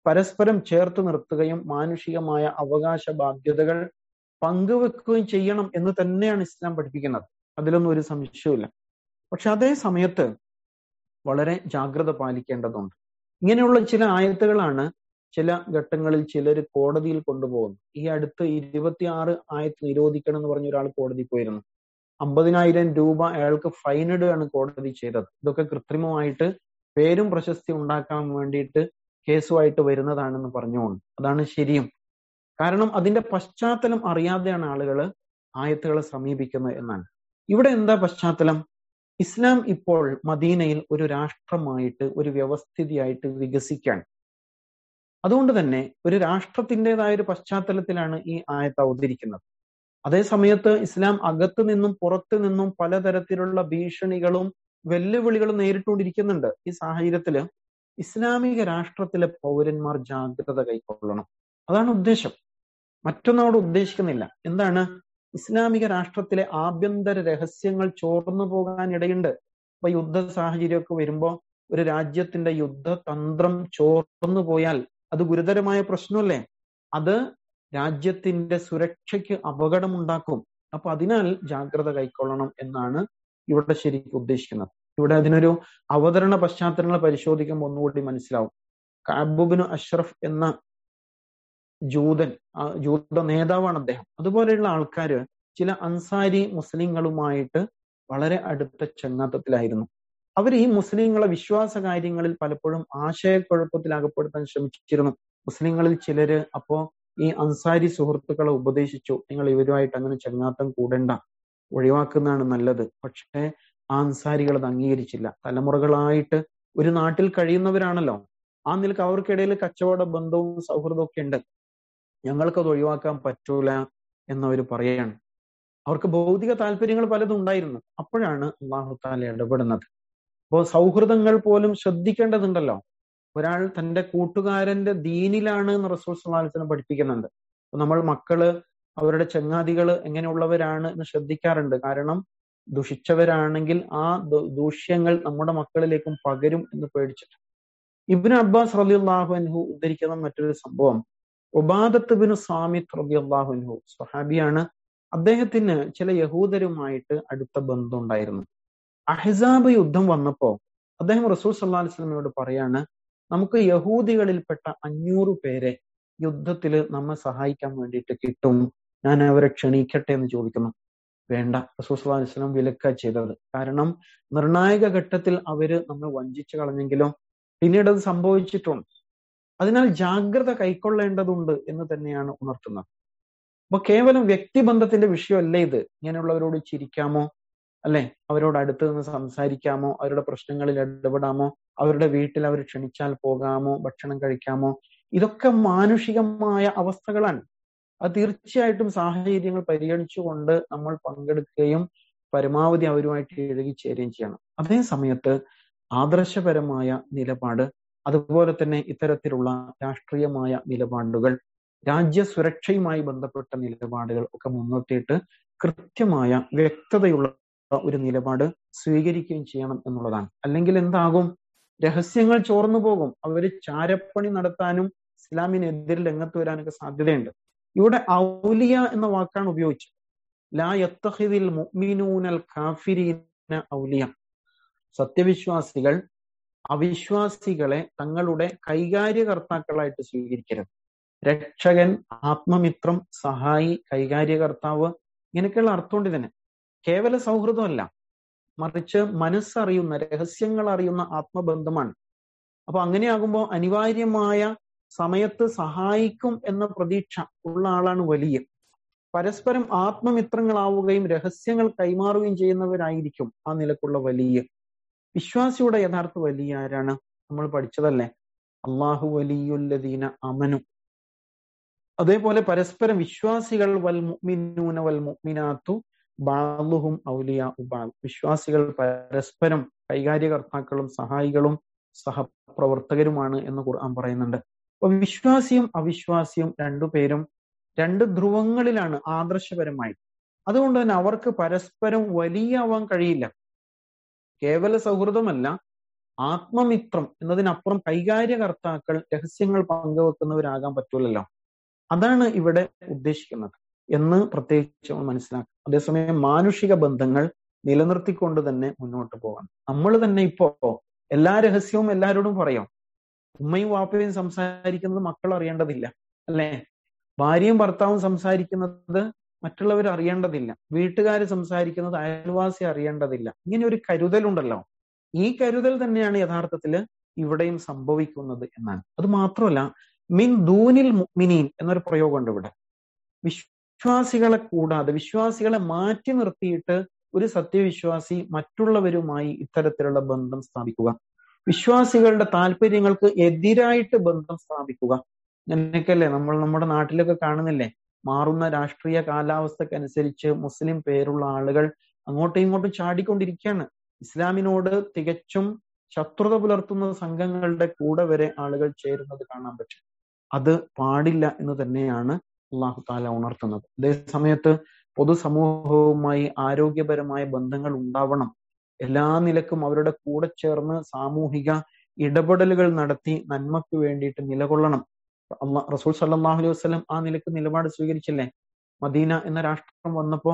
പരസ്പരം ചേർത്ത് നിർത്തുകയും മാനുഷികമായ അവകാശ ബാധ്യതകൾ പങ്കുവെക്കുകയും ചെയ്യണം എന്ന് തന്നെയാണ് ഇസ്ലാം പഠിപ്പിക്കുന്നത് അതിലൊന്നും ഒരു സംശയവുമില്ല പക്ഷെ അതേ സമയത്ത് വളരെ ജാഗ്രത പാലിക്കേണ്ടതുണ്ട് ഇങ്ങനെയുള്ള ചില ആയത്തുകളാണ് ചില ഘട്ടങ്ങളിൽ ചിലർ കോടതിയിൽ കൊണ്ടുപോകുന്നു ഈ അടുത്ത് ഇരുപത്തിയാറ് ആയത്ത് നിരോധിക്കണം എന്ന് പറഞ്ഞ ഒരാൾ കോടതി പോയിരുന്നു അമ്പതിനായിരം രൂപ അയാൾക്ക് ഫൈൻ ഇടുകയാണ് കോടതി ചെയ്തത് ഇതൊക്കെ കൃത്രിമമായിട്ട് പേരും പ്രശസ്തി ഉണ്ടാക്കാൻ വേണ്ടിയിട്ട് കേസുമായിട്ട് വരുന്നതാണെന്ന് പറഞ്ഞുകൊണ്ട് അതാണ് ശരിയും കാരണം അതിന്റെ പശ്ചാത്തലം അറിയാതെയാണ് ആളുകൾ ആയത്തുകളെ സമീപിക്കുന്നത് എന്നാണ് ഇവിടെ എന്താ പശ്ചാത്തലം ഇസ്ലാം ഇപ്പോൾ മദീനയിൽ ഒരു രാഷ്ട്രമായിട്ട് ഒരു വ്യവസ്ഥിതിയായിട്ട് വികസിക്കാൻ അതുകൊണ്ട് തന്നെ ഒരു രാഷ്ട്രത്തിൻ്റെതായ ഒരു പശ്ചാത്തലത്തിലാണ് ഈ ആയത്ത് അവതരിക്കുന്നത് അതേ സമയത്ത് ഇസ്ലാം അകത്തു നിന്നും പുറത്തു നിന്നും പലതരത്തിലുള്ള ഭീഷണികളും വെല്ലുവിളികളും നേരിട്ടുകൊണ്ടിരിക്കുന്നുണ്ട് ഈ സാഹചര്യത്തില് ഇസ്ലാമിക രാഷ്ട്രത്തിലെ പൗരന്മാർ ജാഗ്രത കൈക്കൊള്ളണം അതാണ് ഉദ്ദേശം മറ്റൊന്നും അവിടെ ഉദ്ദേശിക്കുന്നില്ല എന്താണ് ഇസ്ലാമിക രാഷ്ട്രത്തിലെ ആഭ്യന്തര രഹസ്യങ്ങൾ ചോർന്നു പോകാൻ ഇടയുണ്ട് ഇപ്പൊ യുദ്ധ സാഹചര്യമൊക്കെ വരുമ്പോ ഒരു രാജ്യത്തിന്റെ യുദ്ധതന്ത്രം ചോർന്നു പോയാൽ അത് ഗുരുതരമായ പ്രശ്നമല്ലേ അത് രാജ്യത്തിന്റെ സുരക്ഷയ്ക്ക് അപകടമുണ്ടാക്കും അപ്പൊ അതിനാൽ ജാഗ്രത കൈക്കൊള്ളണം എന്നാണ് ഇവിടെ ശരിക്കും ഉദ്ദേശിക്കുന്നത് ഇവിടെ അതിനൊരു അവതരണ പശ്ചാത്തലങ്ങൾ പരിശോധിക്കുമ്പോൾ ഒന്നുകൂടി മനസ്സിലാവും കാബുബിന് അഷ്റഫ് എന്ന ജൂതൻ ജൂത നേതാവാണ് അദ്ദേഹം അതുപോലെയുള്ള ആൾക്കാര് ചില അൻസാരി മുസ്ലിങ്ങളുമായിട്ട് വളരെ അടുത്ത ചങ്ങാത്തത്തിലായിരുന്നു അവർ ഈ മുസ്ലിങ്ങളെ വിശ്വാസ കാര്യങ്ങളിൽ പലപ്പോഴും ആശയക്കുഴപ്പത്തിൽ അകപ്പെടുത്താൻ ശ്രമിച്ചിരുന്നു മുസ്ലിങ്ങളിൽ ചിലര് അപ്പോ ഈ അൻസാരി സുഹൃത്തുക്കളെ ഉപദേശിച്ചു നിങ്ങൾ ഇവരുമായിട്ട് അങ്ങനെ ചങ്ങാത്തം കൂടണ്ട ഒഴിവാക്കുന്നതാണ് നല്ലത് പക്ഷേ ആ അൻസാരികൾ അത് അംഗീകരിച്ചില്ല തലമുറകളായിട്ട് ഒരു നാട്ടിൽ കഴിയുന്നവരാണല്ലോ ആ നിലക്ക് അവർക്കിടയിൽ കച്ചവട ബന്ധവും സൗഹൃദവും ഒക്കെ ഉണ്ട് ഞങ്ങൾക്കത് ഒഴിവാക്കാൻ പറ്റൂല എന്നവർ പറയാണ് അവർക്ക് ഭൗതിക താല്പര്യങ്ങൾ പലതും ഉണ്ടായിരുന്നു അപ്പോഴാണ് അള്ളാഹു താല ഇടപെടുന്നത് അപ്പോൾ സൗഹൃദങ്ങൾ പോലും ശ്രദ്ധിക്കേണ്ടതുണ്ടല്ലോ ഒരാൾ തന്റെ കൂട്ടുകാരന്റെ ദീനിലാണ് എന്ന് റസൂൽ സല്ലാസ്ലം പഠിപ്പിക്കുന്നുണ്ട് അപ്പൊ നമ്മൾ മക്കള് അവരുടെ ചങ്ങാതികള് എങ്ങനെയുള്ളവരാണ് എന്ന് ശ്രദ്ധിക്കാറുണ്ട് കാരണം ദുഷിച്ചവരാണെങ്കിൽ ആ ദൂഷ്യങ്ങൾ നമ്മുടെ മക്കളിലേക്കും പകരും എന്ന് പേടിച്ചിട്ട് ഇബിന് അബ്ബാസ് റലിയുള്ളാഹു അൻഹു ഉദ്ധരിക്കുന്ന മറ്റൊരു സംഭവം ഉബാദത്ത് ബിനു സ്വാമിത് റബിയുള്ളാഹു അൻഹു സ്വഹാബിയാണ് അദ്ദേഹത്തിന് ചില യഹൂദരുമായിട്ട് അടുത്ത ബന്ധം ഉണ്ടായിരുന്നു അഹ്സാബ് യുദ്ധം വന്നപ്പോ അദ്ദേഹം റസൂൽ സല്ലാ അലിസ്ലമയോട് പറയാണ് നമുക്ക് യഹൂദികളിൽപ്പെട്ട അഞ്ഞൂറ് പേരെ യുദ്ധത്തിൽ നമ്മെ സഹായിക്കാൻ വേണ്ടിയിട്ട് കിട്ടും ഞാൻ അവരെ ക്ഷണിക്കട്ടെ എന്ന് ചോദിക്കുന്നു വേണ്ട റസൂൽ സല്ലാ അലിസ്ലം വിലക്ക ചെയ്തത് കാരണം നിർണായക ഘട്ടത്തിൽ അവര് നമ്മെ വഞ്ചിച്ചു കളഞ്ഞെങ്കിലും പിന്നീട് അത് സംഭവിച്ചിട്ടുണ്ട് അതിനാൽ ജാഗ്രത കൈക്കൊള്ളേണ്ടതുണ്ട് എന്ന് തന്നെയാണ് ഉണർത്തുന്നത് അപ്പൊ കേവലം വ്യക്തിബന്ധത്തിന്റെ വിഷയമല്ല ഇത് ഇങ്ങനെയുള്ളവരോട് ചിരിക്കാമോ അല്ലെ അവരോട് അടുത്ത് നിന്ന് സംസാരിക്കാമോ അവരുടെ പ്രശ്നങ്ങളിൽ ഇടപെടാമോ അവരുടെ വീട്ടിൽ അവർ ക്ഷണിച്ചാൽ പോകാമോ ഭക്ഷണം കഴിക്കാമോ ഇതൊക്കെ മാനുഷികമായ അവസ്ഥകളാണ് അത് തീർച്ചയായിട്ടും സാഹചര്യങ്ങൾ പരിഗണിച്ചുകൊണ്ട് നമ്മൾ പങ്കെടുക്കുകയും പരമാവധി അവരുമായിട്ട് ഇഴുകിച്ചേരുകയും ചെയ്യണം അതേ സമയത്ത് ആദർശപരമായ നിലപാട് അതുപോലെ തന്നെ ഇത്തരത്തിലുള്ള രാഷ്ട്രീയമായ നിലപാടുകൾ രാജ്യസുരക്ഷയുമായി ബന്ധപ്പെട്ട നിലപാടുകൾ ഒക്കെ മുന്നോട്ടിയിട്ട് കൃത്യമായ വ്യക്തതയുള്ള ഒരു നിലപാട് സ്വീകരിക്കുകയും ചെയ്യണം എന്നുള്ളതാണ് അല്ലെങ്കിൽ എന്താകും രഹസ്യങ്ങൾ ചോർന്നു പോകും അവര് ചാരപ്പണി നടത്താനും ഇസ്ലാമിനെതിരെ രംഗത്ത് വരാനൊക്കെ സാധ്യതയുണ്ട് ഇവിടെ ഔലിയ എന്ന വാക്കാണ് ഉപയോഗിച്ചത് ലാ യത്തഹിദിൽ മുഅ്മിനൂനൽ കാഫിരീന ഔലിയ സത്യവിശ്വാസികൾ അവിശ്വാസികളെ തങ്ങളുടെ കൈകാര്യകർത്താക്കളായിട്ട് സ്വീകരിക്കരുത് രക്ഷകൻ ആത്മമിത്രം സഹായി കൈകാര്യകർത്താവ് ഇങ്ങനെയൊക്കെയുള്ള അർത്ഥമുണ്ട് ഇതിന് കേവല സൗഹൃദമല്ല മറിച്ച് മനസ്സറിയുന്ന രഹസ്യങ്ങൾ അറിയുന്ന ആത്മബന്ധമാണ് അപ്പൊ അങ്ങനെയാകുമ്പോൾ അനിവാര്യമായ സമയത്ത് സഹായിക്കും എന്ന പ്രതീക്ഷ ഉള്ള ആളാണ് വലിയ പരസ്പരം ആത്മമിത്രങ്ങളാവുകയും രഹസ്യങ്ങൾ കൈമാറുകയും ചെയ്യുന്നവരായിരിക്കും ആ നിലക്കുള്ള വലിയ വിശ്വാസിയുടെ യഥാർത്ഥ വലിയ ആരാണ് നമ്മൾ പഠിച്ചതല്ലേ അള്ളാഹു വലിയുല്ലദീന അമനു അതേപോലെ പരസ്പരം വിശ്വാസികൾ വൽ മുഅ്മിനൂന വൽ മുഅ്മിനാത്തു ബാലുഹും ഔലിയ ഉബാൽ വിശ്വാസികൾ പരസ്പരം കൈകാര്യകർത്താക്കളും സഹായികളും സഹപ്രവർത്തകരുമാണ് എന്ന് ഖുർആൻ പറയുന്നുണ്ട് അപ്പൊ വിശ്വാസിയും അവിശ്വാസിയും രണ്ടുപേരും രണ്ട് ധ്രുവങ്ങളിലാണ് ആദർശപരമായി അതുകൊണ്ട് തന്നെ അവർക്ക് പരസ്പരം വലിയാവാൻ കഴിയില്ല കേവല സൗഹൃദമല്ല ആത്മമിത്രം എന്നതിനപ്പുറം കൈകാര്യകർത്താക്കൾ രഹസ്യങ്ങൾ പങ്കുവെക്കുന്നവരാകാൻ പറ്റൂലല്ലോ അതാണ് ഇവിടെ ഉദ്ദേശിക്കുന്നത് എന്ന് പ്രത്യേകിച്ച് നമ്മൾ മനസ്സിലാക്കുക അതേസമയം മാനുഷിക ബന്ധങ്ങൾ നിലനിർത്തിക്കൊണ്ട് തന്നെ മുന്നോട്ട് പോകണം നമ്മൾ തന്നെ ഇപ്പോ എല്ലാ രഹസ്യവും എല്ലാവരോടും പറയാം ഉമ്മയും വാപ്പയും സംസാരിക്കുന്നത് മക്കൾ അറിയേണ്ടതില്ല അല്ലെ ഭാര്യയും ഭർത്താവും സംസാരിക്കുന്നത് മറ്റുള്ളവർ അറിയേണ്ടതില്ല വീട്ടുകാർ സംസാരിക്കുന്നത് അയൽവാസി അറിയേണ്ടതില്ല ഇങ്ങനെ ഒരു കരുതലുണ്ടല്ലോ ഈ കരുതൽ തന്നെയാണ് യഥാർത്ഥത്തിൽ ഇവിടെയും സംഭവിക്കുന്നത് എന്നാണ് അത് മാത്രമല്ല മിൻ ദൂനിൽ മുഅ്മിനീൻ എന്നൊരു പ്രയോഗമുണ്ട് ഇവിടെ വിശ്വാസികളെ കൂടാതെ വിശ്വാസികളെ മാറ്റി നിർത്തിയിട്ട് ഒരു സത്യവിശ്വാസി മറ്റുള്ളവരുമായി ഇത്തരത്തിലുള്ള ബന്ധം സ്ഥാപിക്കുക വിശ്വാസികളുടെ താല്പര്യങ്ങൾക്ക് എതിരായിട്ട് ബന്ധം സ്ഥാപിക്കുക അങ്ങനെയൊക്കെയല്ലേ നമ്മൾ നമ്മുടെ നാട്ടിലൊക്കെ കാണുന്നില്ലേ മാറുന്ന രാഷ്ട്രീയ കാലാവസ്ഥക്കനുസരിച്ച് മുസ്ലിം പേരുള്ള ആളുകൾ അങ്ങോട്ടും ഇങ്ങോട്ടും ചാടിക്കൊണ്ടിരിക്കുകയാണ് ഇസ്ലാമിനോട് തികച്ചും ശത്രുത പുലർത്തുന്ന സംഘങ്ങളുടെ കൂടെ വരെ ആളുകൾ ചേരുന്നത് കാണാൻ പറ്റും അത് പാടില്ല എന്ന് തന്നെയാണ് അള്ളാഹു താല ഉണർത്തുന്നത് അതേ സമയത്ത് പൊതുസമൂഹവുമായി ആരോഗ്യപരമായ ബന്ധങ്ങൾ ഉണ്ടാവണം എല്ലാ നിലക്കും അവരുടെ കൂടെ ചേർന്ന് സാമൂഹിക ഇടപെടലുകൾ നടത്തി നന്മക്ക് വേണ്ടിയിട്ട് നിലകൊള്ളണം അള്ളാ റസൂൽ സല്ലാഹു അലൈഹി വസ്ലം ആ നിലക്ക് നിലപാട് സ്വീകരിച്ചില്ലേ മദീന എന്ന രാഷ്ട്രം വന്നപ്പോ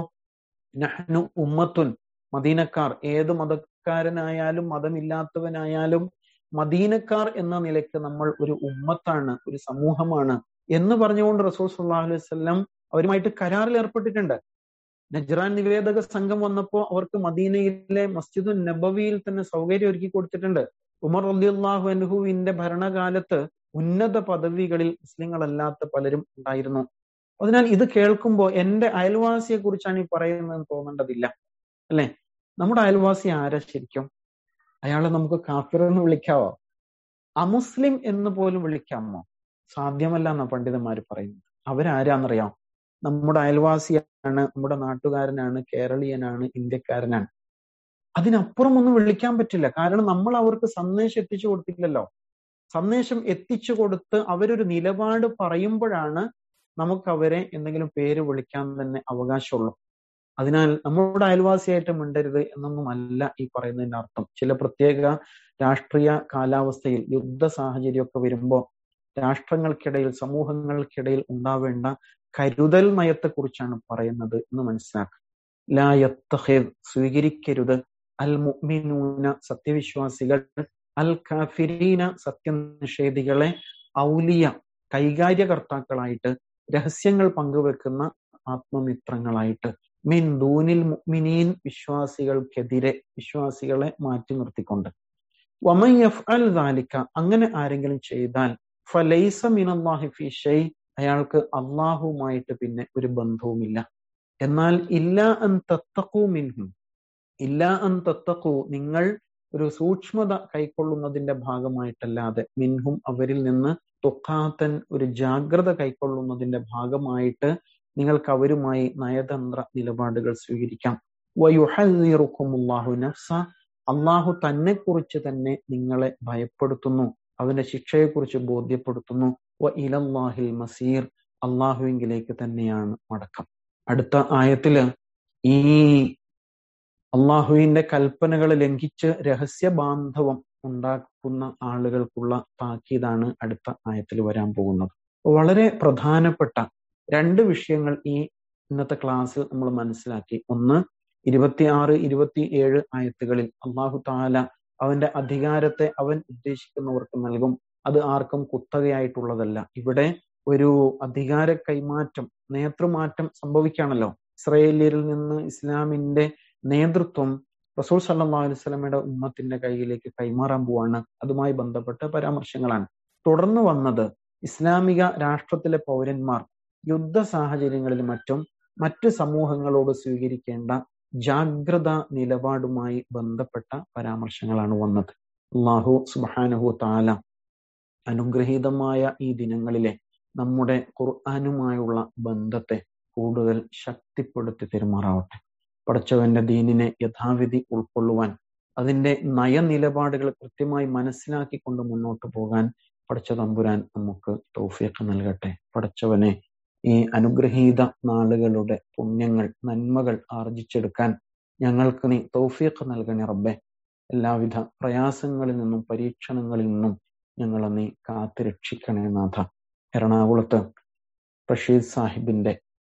നഹ്നു ഉമ്മത്തുൻ മദീനക്കാർ ഏത് മതക്കാരനായാലും മതമില്ലാത്തവനായാലും മദീനക്കാർ എന്ന നിലയ്ക്ക് നമ്മൾ ഒരു ഉമ്മത്താണ് ഒരു സമൂഹമാണ് എന്ന് പറഞ്ഞുകൊണ്ട് റസൂൽ സല്ലാഹു അലൈഹി വസ്ലം അവരുമായിട്ട് കരാറിൽ ഏർപ്പെട്ടിട്ടുണ്ട് നജ്റാൻ നിവേദക സംഘം വന്നപ്പോ അവർക്ക് മദീനയിലെ മസ്ജിദുൻ നബവിയിൽ തന്നെ സൗകര്യം ഒരുക്കി കൊടുത്തിട്ടുണ്ട് ഉമർ അലിയല്ലാഹു അൻഹുവിന്റെ ഭരണകാലത്ത് ഉന്നത പദവികളിൽ മുസ്ലിങ്ങളല്ലാത്ത പലരും ഉണ്ടായിരുന്നു അതിനാൽ ഇത് കേൾക്കുമ്പോൾ എന്റെ അയൽവാസിയെ കുറിച്ചാണ് ഈ പറയുന്നതെന്ന് തോന്നേണ്ടതില്ല അല്ലെ നമ്മുടെ അയൽവാസി ആരാ ശരിക്കും അയാളെ നമുക്ക് കാഫിർ എന്ന് വിളിക്കാവോ അമുസ്ലിം എന്ന് പോലും വിളിക്കാമോ സാധ്യമല്ല എന്നാ പണ്ഡിതന്മാർ പറയുന്നത് അവരാരാന്നറിയാം നമ്മുടെ അയൽവാസിയാണ് നമ്മുടെ നാട്ടുകാരനാണ് കേരളീയനാണ് ഇന്ത്യക്കാരനാണ് അതിനപ്പുറം ഒന്നും വിളിക്കാൻ പറ്റില്ല കാരണം നമ്മൾ അവർക്ക് സന്ദേശം എത്തിച്ചു കൊടുത്തില്ലല്ലോ സന്ദേശം എത്തിച്ചു കൊടുത്ത് അവരൊരു നിലപാട് പറയുമ്പോഴാണ് നമുക്ക് അവരെ എന്തെങ്കിലും പേര് വിളിക്കാൻ തന്നെ അവകാശമുള്ളൂ അതിനാൽ നമ്മുടെ അയൽവാസിയായിട്ട് മിണ്ടരുത് എന്നൊന്നുമല്ല ഈ പറയുന്നതിന്റെ അർത്ഥം ചില പ്രത്യേക രാഷ്ട്രീയ കാലാവസ്ഥയിൽ യുദ്ധ സാഹചര്യമൊക്കെ വരുമ്പോൾ രാഷ്ട്രങ്ങൾക്കിടയിൽ സമൂഹങ്ങൾക്കിടയിൽ ഉണ്ടാവേണ്ട കരുതൽ നയത്തെക്കുറിച്ചാണ് പറയുന്നത് എന്ന് മനസ്സിലാക്കുക ലാ യത്തഹിദ് സ്വീകരിക്കരുത് അൽ മുഅ്മിനൂന സത്യവിശ്വാസികൾ അൽ കാഫിരീന സത്യനിഷേധികളെ ഔലിയ കൈകാര്യകർത്താക്കളായിട്ട് രഹസ്യങ്ങൾ പങ്കുവെക്കുന്ന ആത്മമിത്രങ്ങളായിട്ട് മിൻ ദൂനിൽ മുഅ്മിനീൻ വിശ്വാസികൾക്കെതിരെ വിശ്വാസികളെ മാറ്റി നിർത്തിക്കൊണ്ട് വമൻ യഫ്അൽ ദാലിക അങ്ങനെ ആരെങ്കിലും ചെയ്താൽ ഫലൈസ മിനല്ലാഹി ഫി ഷൈ അയാൾക്ക് അള്ളാഹുമായിട്ട് പിന്നെ ഒരു ബന്ധവുമില്ല എന്നാൽ ഇല്ല അൻ തത്തക്കൂ മിൻഹും ഇല്ല അൻ തത്തക്കൂ നിങ്ങൾ ഒരു സൂക്ഷ്മത കൈക്കൊള്ളുന്നതിന്റെ ഭാഗമായിട്ടല്ലാതെ മിൻഹും അവരിൽ നിന്ന് തൊക്കാത്തൻ ഒരു ജാഗ്രത കൈക്കൊള്ളുന്നതിന്റെ ഭാഗമായിട്ട് നിങ്ങൾക്ക് അവരുമായി നയതന്ത്ര നിലപാടുകൾ സ്വീകരിക്കാം വയുഹുമുല്ലാഹു നഫ്സ അള്ളാഹു തന്നെ കുറിച്ച് തന്നെ നിങ്ങളെ ഭയപ്പെടുത്തുന്നു അവന്റെ ശിക്ഷയെക്കുറിച്ച് ബോധ്യപ്പെടുത്തുന്നു വ ഇലല്ലാഹിൽ മസീർ അള്ളാഹുവിങ്കിലേക്ക് തന്നെയാണ് മടക്കം അടുത്ത ആയത്തില് ഈ അള്ളാഹുവിന്റെ കൽപ്പനകൾ ലംഘിച്ച് രഹസ്യ ബാന്ധവം ഉണ്ടാക്കുന്ന ആളുകൾക്കുള്ള താക്കീതാണ് അടുത്ത ആയത്തിൽ വരാൻ പോകുന്നത് വളരെ പ്രധാനപ്പെട്ട രണ്ട് വിഷയങ്ങൾ ഈ ഇന്നത്തെ ക്ലാസ്സിൽ നമ്മൾ മനസ്സിലാക്കി ഒന്ന് ഇരുപത്തിയാറ് ഇരുപത്തി ഏഴ് ആയത്തുകളിൽ അള്ളാഹു താല അവന്റെ അധികാരത്തെ അവൻ ഉദ്ദേശിക്കുന്നവർക്ക് നൽകും അത് ആർക്കും കുത്തകയായിട്ടുള്ളതല്ല ഇവിടെ ഒരു അധികാര കൈമാറ്റം നേതൃമാറ്റം സംഭവിക്കുകയാണല്ലോ ഇസ്രയേലിയരിൽ നിന്ന് ഇസ്ലാമിന്റെ നേതൃത്വം റസൂൽ സല്ലാ അലുസ്ലമയുടെ ഉമ്മത്തിന്റെ കയ്യിലേക്ക് കൈമാറാൻ പോവാണ് അതുമായി ബന്ധപ്പെട്ട പരാമർശങ്ങളാണ് തുടർന്ന് വന്നത് ഇസ്ലാമിക രാഷ്ട്രത്തിലെ പൗരന്മാർ യുദ്ധ സാഹചര്യങ്ങളിലും മറ്റും മറ്റ് സമൂഹങ്ങളോട് സ്വീകരിക്കേണ്ട ജാഗ്രത നിലപാടുമായി ബന്ധപ്പെട്ട പരാമർശങ്ങളാണ് വന്നത് അള്ളാഹു സുബാനഹു താല അനുഗ്രഹീതമായ ഈ ദിനങ്ങളിലെ നമ്മുടെ ഖുർആാനുമായുള്ള ബന്ധത്തെ കൂടുതൽ ശക്തിപ്പെടുത്തി പെരുമാറാവട്ടെ പടച്ചവന്റെ ദീനിനെ യഥാവിധി ഉൾക്കൊള്ളുവാൻ അതിന്റെ നയനിലപാടുകൾ കൃത്യമായി മനസ്സിലാക്കിക്കൊണ്ട് മുന്നോട്ട് പോകാൻ പടച്ച തമ്പുരാൻ നമുക്ക് തൗഫീഖ് നൽകട്ടെ പടച്ചവനെ ഈ അനുഗ്രഹീത നാളുകളുടെ പുണ്യങ്ങൾ നന്മകൾ ആർജിച്ചെടുക്കാൻ ഞങ്ങൾക്ക് നീ തൗഫീഖ് നൽകണേ റബ്ബെ എല്ലാവിധ പ്രയാസങ്ങളിൽ നിന്നും പരീക്ഷണങ്ങളിൽ നിന്നും ഞങ്ങളെ നീ കാത്തു രക്ഷിക്കണേ നാഥ എറണാകുളത്ത് റഷീദ് സാഹിബിന്റെ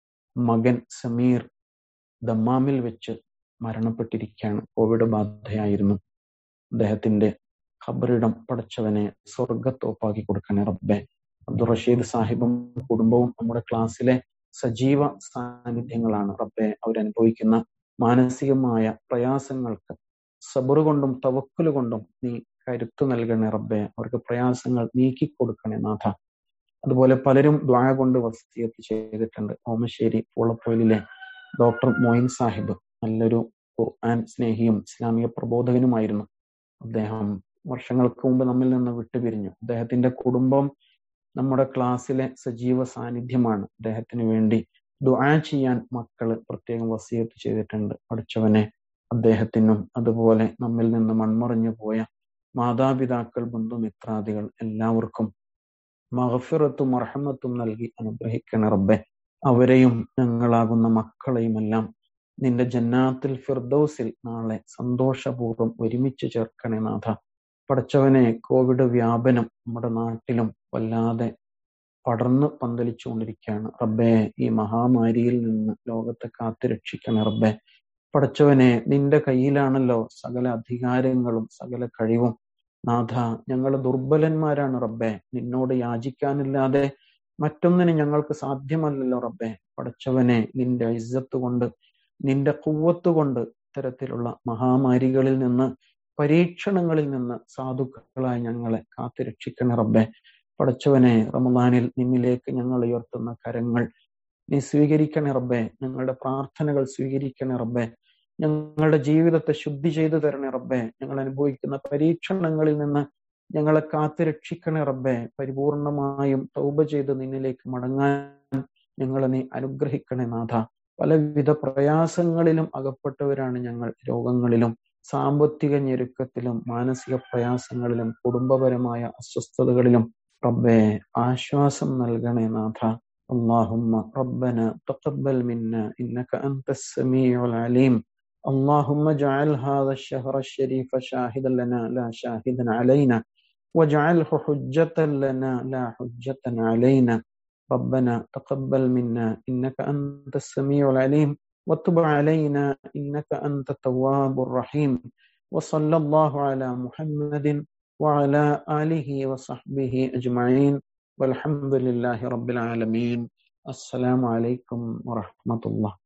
മകൻ സമീർ ദമ്മാമിൽ വെച്ച് മരണപ്പെട്ടിരിക്കുകയാണ് കോവിഡ് ബാധയായിരുന്നു അദ്ദേഹത്തിന്റെ ഖബറിടം പടച്ചവനെ സ്വർഗത്തോപ്പാക്കി കൊടുക്കണേ റബ്ബെ അബ്ദുൾ റഷീദ് സാഹിബും കുടുംബവും നമ്മുടെ ക്ലാസ്സിലെ സജീവ സാന്നിധ്യങ്ങളാണ് റബ്ബെ അവരനുഭവിക്കുന്ന മാനസികമായ പ്രയാസങ്ങൾക്ക് സബറ് കൊണ്ടും തവക്കുല് കൊണ്ടും നീ കരുത്തു നൽകണേ റബ്ബെ അവർക്ക് പ്രയാസങ്ങൾ നീക്കി കൊടുക്കണേ നാഥ അതുപോലെ പലരും ദ്വായ കൊണ്ട് വസ്തിയത്ത് ചെയ്തിട്ടുണ്ട് ഓമശ്ശേരി പൂളപ്പൊയിലിലെ ഡോക്ടർ മൊയിൻ സാഹിബ് നല്ലൊരു ഖുർആൻ സ്നേഹിയും ഇസ്ലാമിക പ്രബോധകനുമായിരുന്നു അദ്ദേഹം വർഷങ്ങൾക്ക് മുമ്പ് നമ്മിൽ നിന്ന് വിട്ടുപിരിഞ്ഞു അദ്ദേഹത്തിന്റെ കുടുംബം നമ്മുടെ ക്ലാസ്സിലെ സജീവ സാന്നിധ്യമാണ് അദ്ദേഹത്തിന് വേണ്ടി ദുആ ചെയ്യാൻ മക്കള് പ്രത്യേകം വസീയത്ത് ചെയ്തിട്ടുണ്ട് പഠിച്ചവനെ അദ്ദേഹത്തിനും അതുപോലെ നമ്മിൽ നിന്ന് മൺമറിഞ്ഞു പോയ മാതാപിതാക്കൾ ബന്ധുമിത്രാദികൾ എല്ലാവർക്കും മഹഫിറത്തും അർഹമത്തും നൽകി അനുഗ്രഹിക്കണ റബ്ബെ അവരെയും ഞങ്ങളാകുന്ന മക്കളെയും എല്ലാം നിന്റെ ജന്നാത്തിൽ ഫിർദൌസിൽ നാളെ സന്തോഷപൂർവ്വം ഒരുമിച്ച് ചേർക്കണേ നാഥ പടച്ചവനെ കോവിഡ് വ്യാപനം നമ്മുടെ നാട്ടിലും വല്ലാതെ പടർന്നു പന്തലിച്ചുകൊണ്ടിരിക്കുകയാണ് റബ്ബെ ഈ മഹാമാരിയിൽ നിന്ന് ലോകത്തെ കാത്തു രക്ഷിക്കണേ റബ്ബെ പടച്ചവനെ നിന്റെ കയ്യിലാണല്ലോ സകല അധികാരങ്ങളും സകല കഴിവും നാഥ ഞങ്ങൾ ദുർബലന്മാരാണ് റബ്ബെ നിന്നോട് യാചിക്കാനില്ലാതെ മറ്റൊന്നിന് ഞങ്ങൾക്ക് സാധ്യമല്ലല്ലോ റബ്ബെ പടച്ചവനെ നിന്റെ ഇജ്ജത്ത് കൊണ്ട് നിന്റെ കുവ്വത്ത് കൊണ്ട് ഇത്തരത്തിലുള്ള മഹാമാരികളിൽ നിന്ന് പരീക്ഷണങ്ങളിൽ നിന്ന് സാധുക്കളായി ഞങ്ങളെ കാത്തു രക്ഷിക്കണേ റബ്ബെ പടച്ചവനെ റമദാനിൽ നിന്നിലേക്ക് ഞങ്ങൾ ഉയർത്തുന്ന കരങ്ങൾ നീ സ്വീകരിക്കണേ റബ്ബെ ഞങ്ങളുടെ പ്രാർത്ഥനകൾ സ്വീകരിക്കണേ റബ്ബെ ഞങ്ങളുടെ ജീവിതത്തെ ശുദ്ധി ചെയ്തു തരണേ റബ്ബെ ഞങ്ങൾ അനുഭവിക്കുന്ന പരീക്ഷണങ്ങളിൽ നിന്ന് ഞങ്ങളെ കാത്തു രക്ഷിക്കണേ റബ്ബെ പരിപൂർണമായും തൗബ ചെയ്ത് നിന്നിലേക്ക് മടങ്ങാൻ ഞങ്ങളെ നീ അനുഗ്രഹിക്കണേ നാഥ പലവിധ പ്രയാസങ്ങളിലും അകപ്പെട്ടവരാണ് ഞങ്ങൾ രോഗങ്ങളിലും സാമ്പത്തിക ഞെരുക്കത്തിലും മാനസിക പ്രയാസങ്ങളിലും കുടുംബപരമായ അസ്വസ്ഥതകളിലും റബ്ബെ ആശ്വാസം നൽകണേ നാഥ اللهم ربنا تقبل منا انك انت السميع العليم اللهم اجعل هذا الشهر الشريف شاهدا لنا لا شاهدا علينا واجعله حجة لنا لا حجة علينا ربنا تقبل منا انك انت السميع العليم وتب علينا انك انت التواب الرحيم وصلى الله على محمد وعلى اله وصحبه اجمعين والحمد لله رب العالمين السلام عليكم ورحمه الله